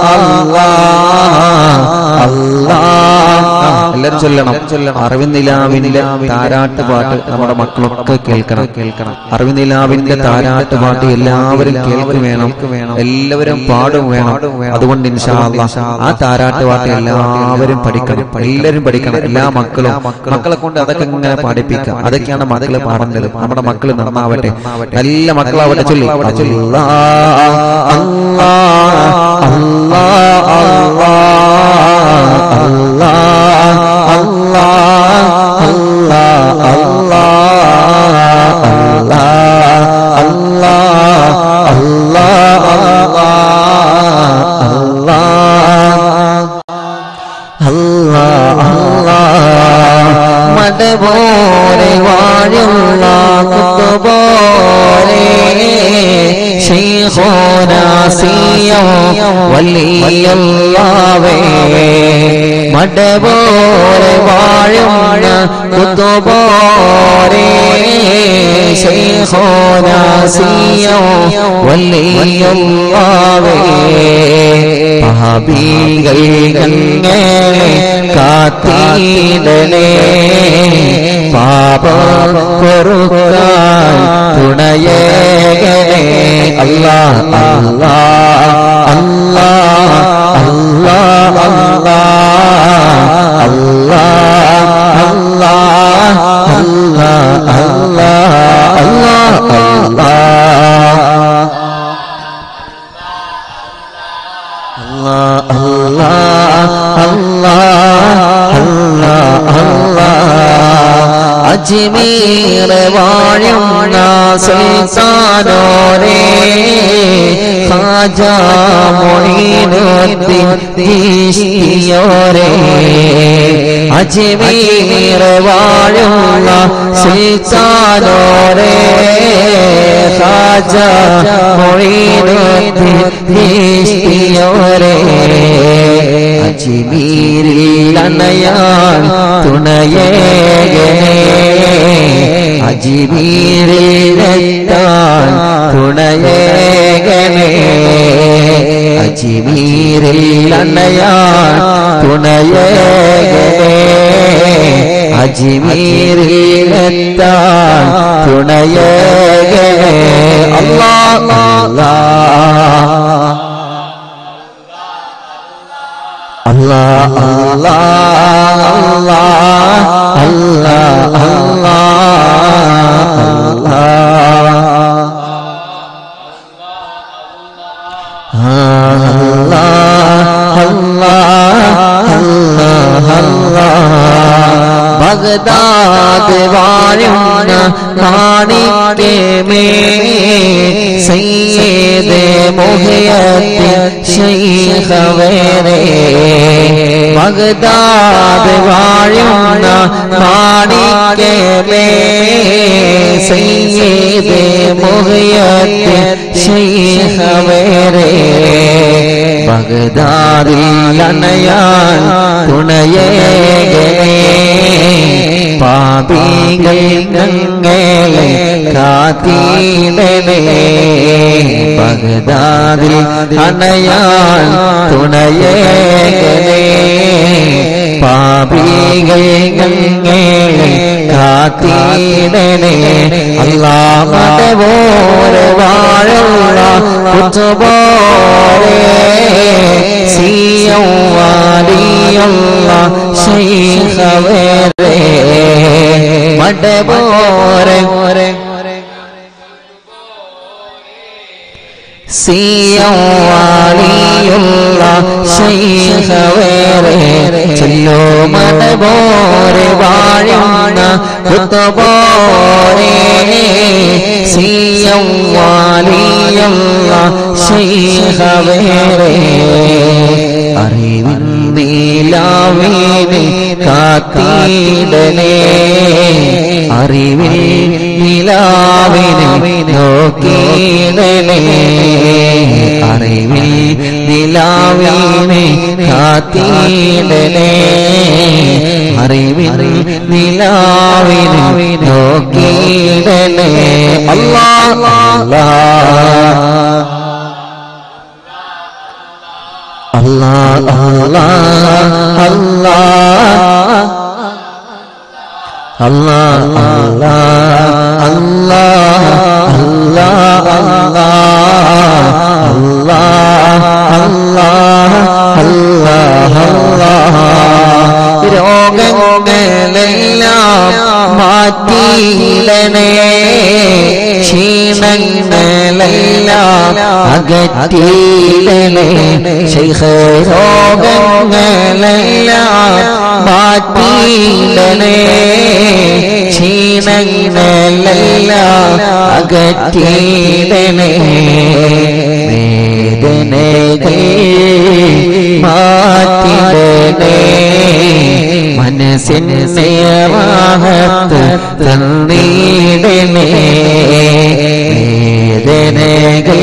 എല്ലാരും ചൊല്ലണം അറിവിനിലാവിന്റെ താരാട്ട് പാട്ട് നമ്മുടെ മക്കളൊക്കെ കേൾക്കണം കേൾക്കണം അറിവിനിലാവിന്റെ താരാട്ട് പാട്ട് എല്ലാവരും കേൾക്കും വേണം എല്ലാവരും പാടും വേണം അതുകൊണ്ട് ഇൻഷാ അല്ലാഹ് ആ താരാട്ട് പാട്ട് എല്ലാവരും പഠിക്കണം എല്ലാവരും പഠിക്കണം എല്ലാ മക്കളും മക്കളെ കൊണ്ട് അതൊക്കെ ഇങ്ങനെ പാടിപ്പിക്കാം അതൊക്കെയാണ് മക്കള് പാടേണ്ടത് നമ്മുടെ മക്കള് നന്നാവട്ടെ നല്ല മക്കളാവട്ടെ ചൊല്ലി അല്ലാഹ് അല്ലാഹ് അല്ലാഹ് അല്ലാഹ് അല്ലാഹ് അല്ലാഹ് അല്ലാഹ് അല്ലാഹ് മടപോലെ വാഴുള്ള കുത്തുപോലെ ശൈഖോനാസിയോ വലിയല്ലാവേ മടപോലെ വാഴുന്ന കുത്തുപോലെ ശൈഖോനാസിയോ വലിയല്ലാവേ പാപികൾ ഞങ്ങളെ കാത്തിടണേ പാപ പൊറുക്കാൻ തുണയേകണേ അല്ലാ അല്ലാ അല്ലാ അല്ലാ അല്ലാ അല്ലാ അല്ലാ അല്ലാ അല്ലാ അല്ലാ അല്ലാ അജ്മീർ വാഴുന്ന സുൽത്താനോരേ ഖാജ മൊയ്നുദ്ദീൻ ചിശ്തിയോരേ അജ്മീർ വാഴുന്ന സുൽത്താനോരേ ഖാജ മൊയ്നുദ്ദീൻ ചിശ്തിയോരേ അജ്മീരിൽ അണയാൻ തുണയേകണേ അജ്മീരിലെത്താൻ തുണയേകണേ അജ്മീരിൽ അണയാൻ തുണയേകണേ അജ്മീരിലെത്താൻ തുണയേകണേ അല്ലാ അല്ലാ Allah Allah Allah Allah Allah Baghdad വാഴുന്ന മാണിക്യമേ സയ്യിദ് മുഹയ്യദ്ദീൻ ശൈഖവേരേ ബഗ്ദാദ് വാഴുന്ന മാണിക്യമേ സയ്യിദ് മുഹയ്യദ്ദീൻ ശൈഖവേരേ ബഗ്ദാദിൽ അണയാൻ തുണയേകണേ പാപികൾ ഞങ്ങളെ കാത്തിടണേ ബഗ്ദാദിൽ അണയാൻ തുണയേകണേ പാപികൾ ഞങ്ങളെ കാത്തിടണേ അല്ലാമതവോരെ വാഴുള്ള കുത്തുപോരെ സിയവാലിയുള്ള ശൈഖവേറെ മടപോരെ സിയവാലിയുള്ള ശൈഖവേറെ ചെല്ലോ മടപോരെ വാഴുന്ന കുത്തുപോരെ സിയവാലിയുള്ള ശൈഖവേറെ അറിവിൻ നീലാവിനെ കാത്തിടലേ അറിവിൽ നിലാവിനെ നോക്കിയിടലേ അറിവിൽ നിലാവിനെ കാത്തിടലേ അറിവിൽ നിലാവിനെ നോക്കിയിടലേ അല്ലാ അല്ലാ Allah, Allah, Allah, Allah, Allah, Allah, Allah, Allah, Allah, രോഗങ്ങളെല്ലാം മാറ്റിയിടണേ ക്ഷീണങ്ങളെല്ലാം അകറ്റിയിടണേ ശൈഖ രോഗങ്ങളെല്ലാം മാറ്റിയിടണേ ക്ഷീണങ്ങളെല്ലാം അകറ്റിയിടണേ വേദനകൾ മാറ്റിടണേ മനസ്സിന് നേവാഹത്ത് തന്നീടണേ വേദനകൾ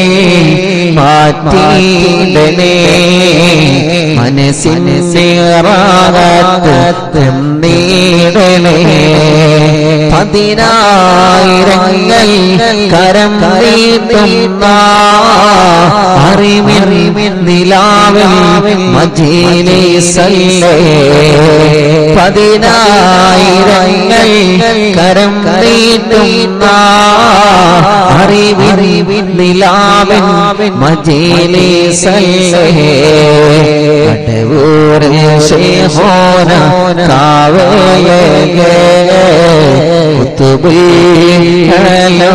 മാറ്റിയിടണേ മനസ്സിന് നേവാഹത്ത് തന്നീടണേ പതിനായിരങ്ങൾ കരം നീട്ടുന്ന അറിവിൻ നിലാവിൽ മജീലിസല്ലേ പതിനായിരങ്ങൾ കരം നീട്ടുന്ന അറിവിൻ നിലാവിൻ മജീലിസല്ലേ കടവൂരിൽ ശേഹോന കാവലേ കുത്തുബിഹലോ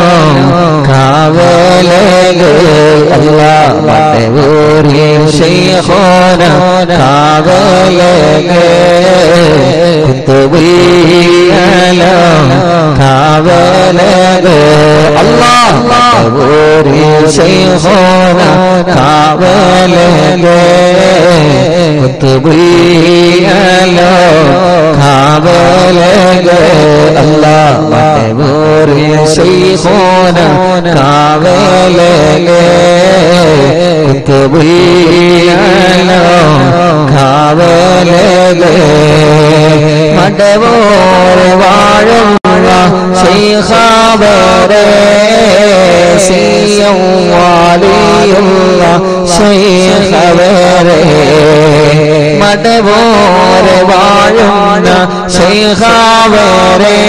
കാവലേ അല്ലാ മടവൂരിൽ ശേഹോന കാവലേ കുത്തുബിഹലോ കാവലേ അല്ലാ മടവൂരിൽ ശേഹോന കാവലേ കുത്തുബിഹലോ കാവലേ അല്ലാ മടവൂരിൽ ശൈഖോന കാവലേ കുത്തുബിഹലോ കാവലേ മടവൂർ വാഴുള്ള ശൈഖാവരേ സിയം വാലിയുള്ള ശൈഖവരേ മടവോരെ വാഴുന്ന ശൈഖാവരേ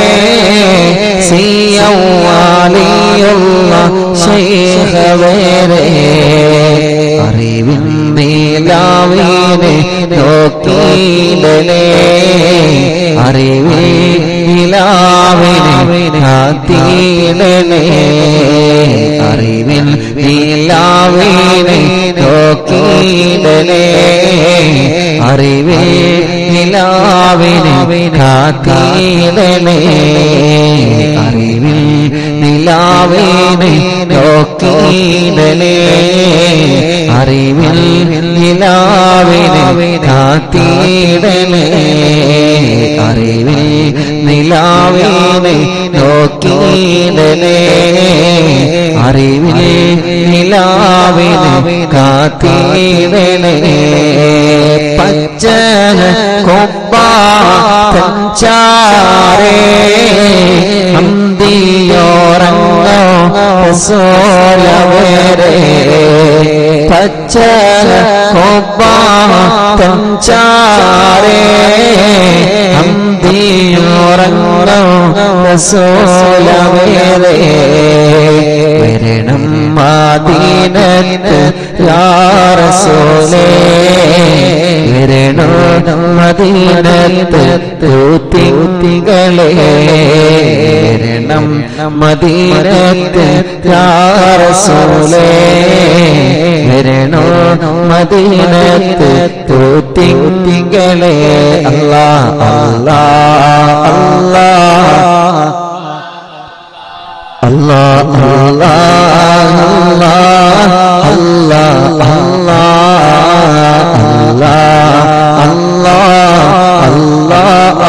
സിയവാലിയുള്ള ശൈഖവരേ അറിവിൻ നീലാവിനെ നോക്കിയിടലേ അറിവിൻ നിലാവിനെ കാത്തിടലേ അറിവിൻ നിലാവിനെ നോക്കിയിടലേ അറിവിൽ നിലാവിനെ കാത്തിടലേ അറിവിൽ നിലാവിനെ നോക്കിയിടലേ അറിവിൽ നിലാവിനെ കാത്തിടലേ അറിവിൽ നിലാവിനെ നോക്കിയിടലേ അറിവിൽ നിലാവിനെ കാത്തിടലേ പച്ച കൊമ്പ തൻ ചാരേ അന്തിയോറങ്ങോ സോലവേരെ പച്ച കൊബ്ബാത്തം ചാരേ അന്തിയോറങ്ങോ സോലവേരെ വരണം മദീനത്ത് യാറസോലേ വരണം മദീനത്ത് തൂത്തികളെ വരണം മദീനത്ത് യാറസോലേ വരണോ മദീനത്ത് തൂത്തികളെ അല്ലാ അല്ലാ അല്ലാ Allah Allah Allah Allah Allah Allah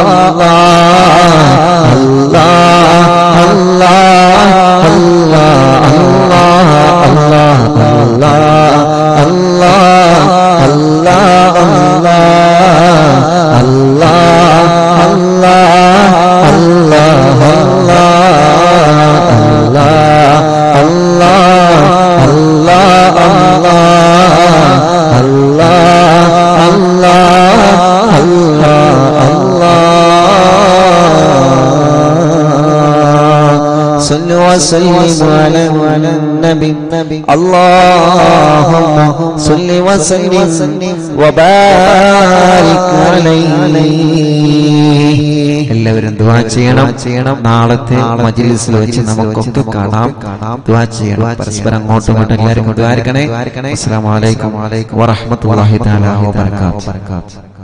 صلوا وسلموا على النبي اللهم صل وسلم وبارك عليه എല്ലാവരും ദുആ ചെയ്യണം ചെയ്യണം നാളത്തെ മജ്ലിസിൽ വെച്ച് നമുക്കൊക്കെ കാണാം കാണാം ദുആ ചെയ്യണം പരസ്പരം അങ്ങോട്ടും ഇങ്ങോട്ടും എല്ലാവരും ദ്വാരക്കണേ അസ്സലാമു അലൈക്കും വറഹ്മത്തുള്ളാഹി തആല വബറകാതുഹു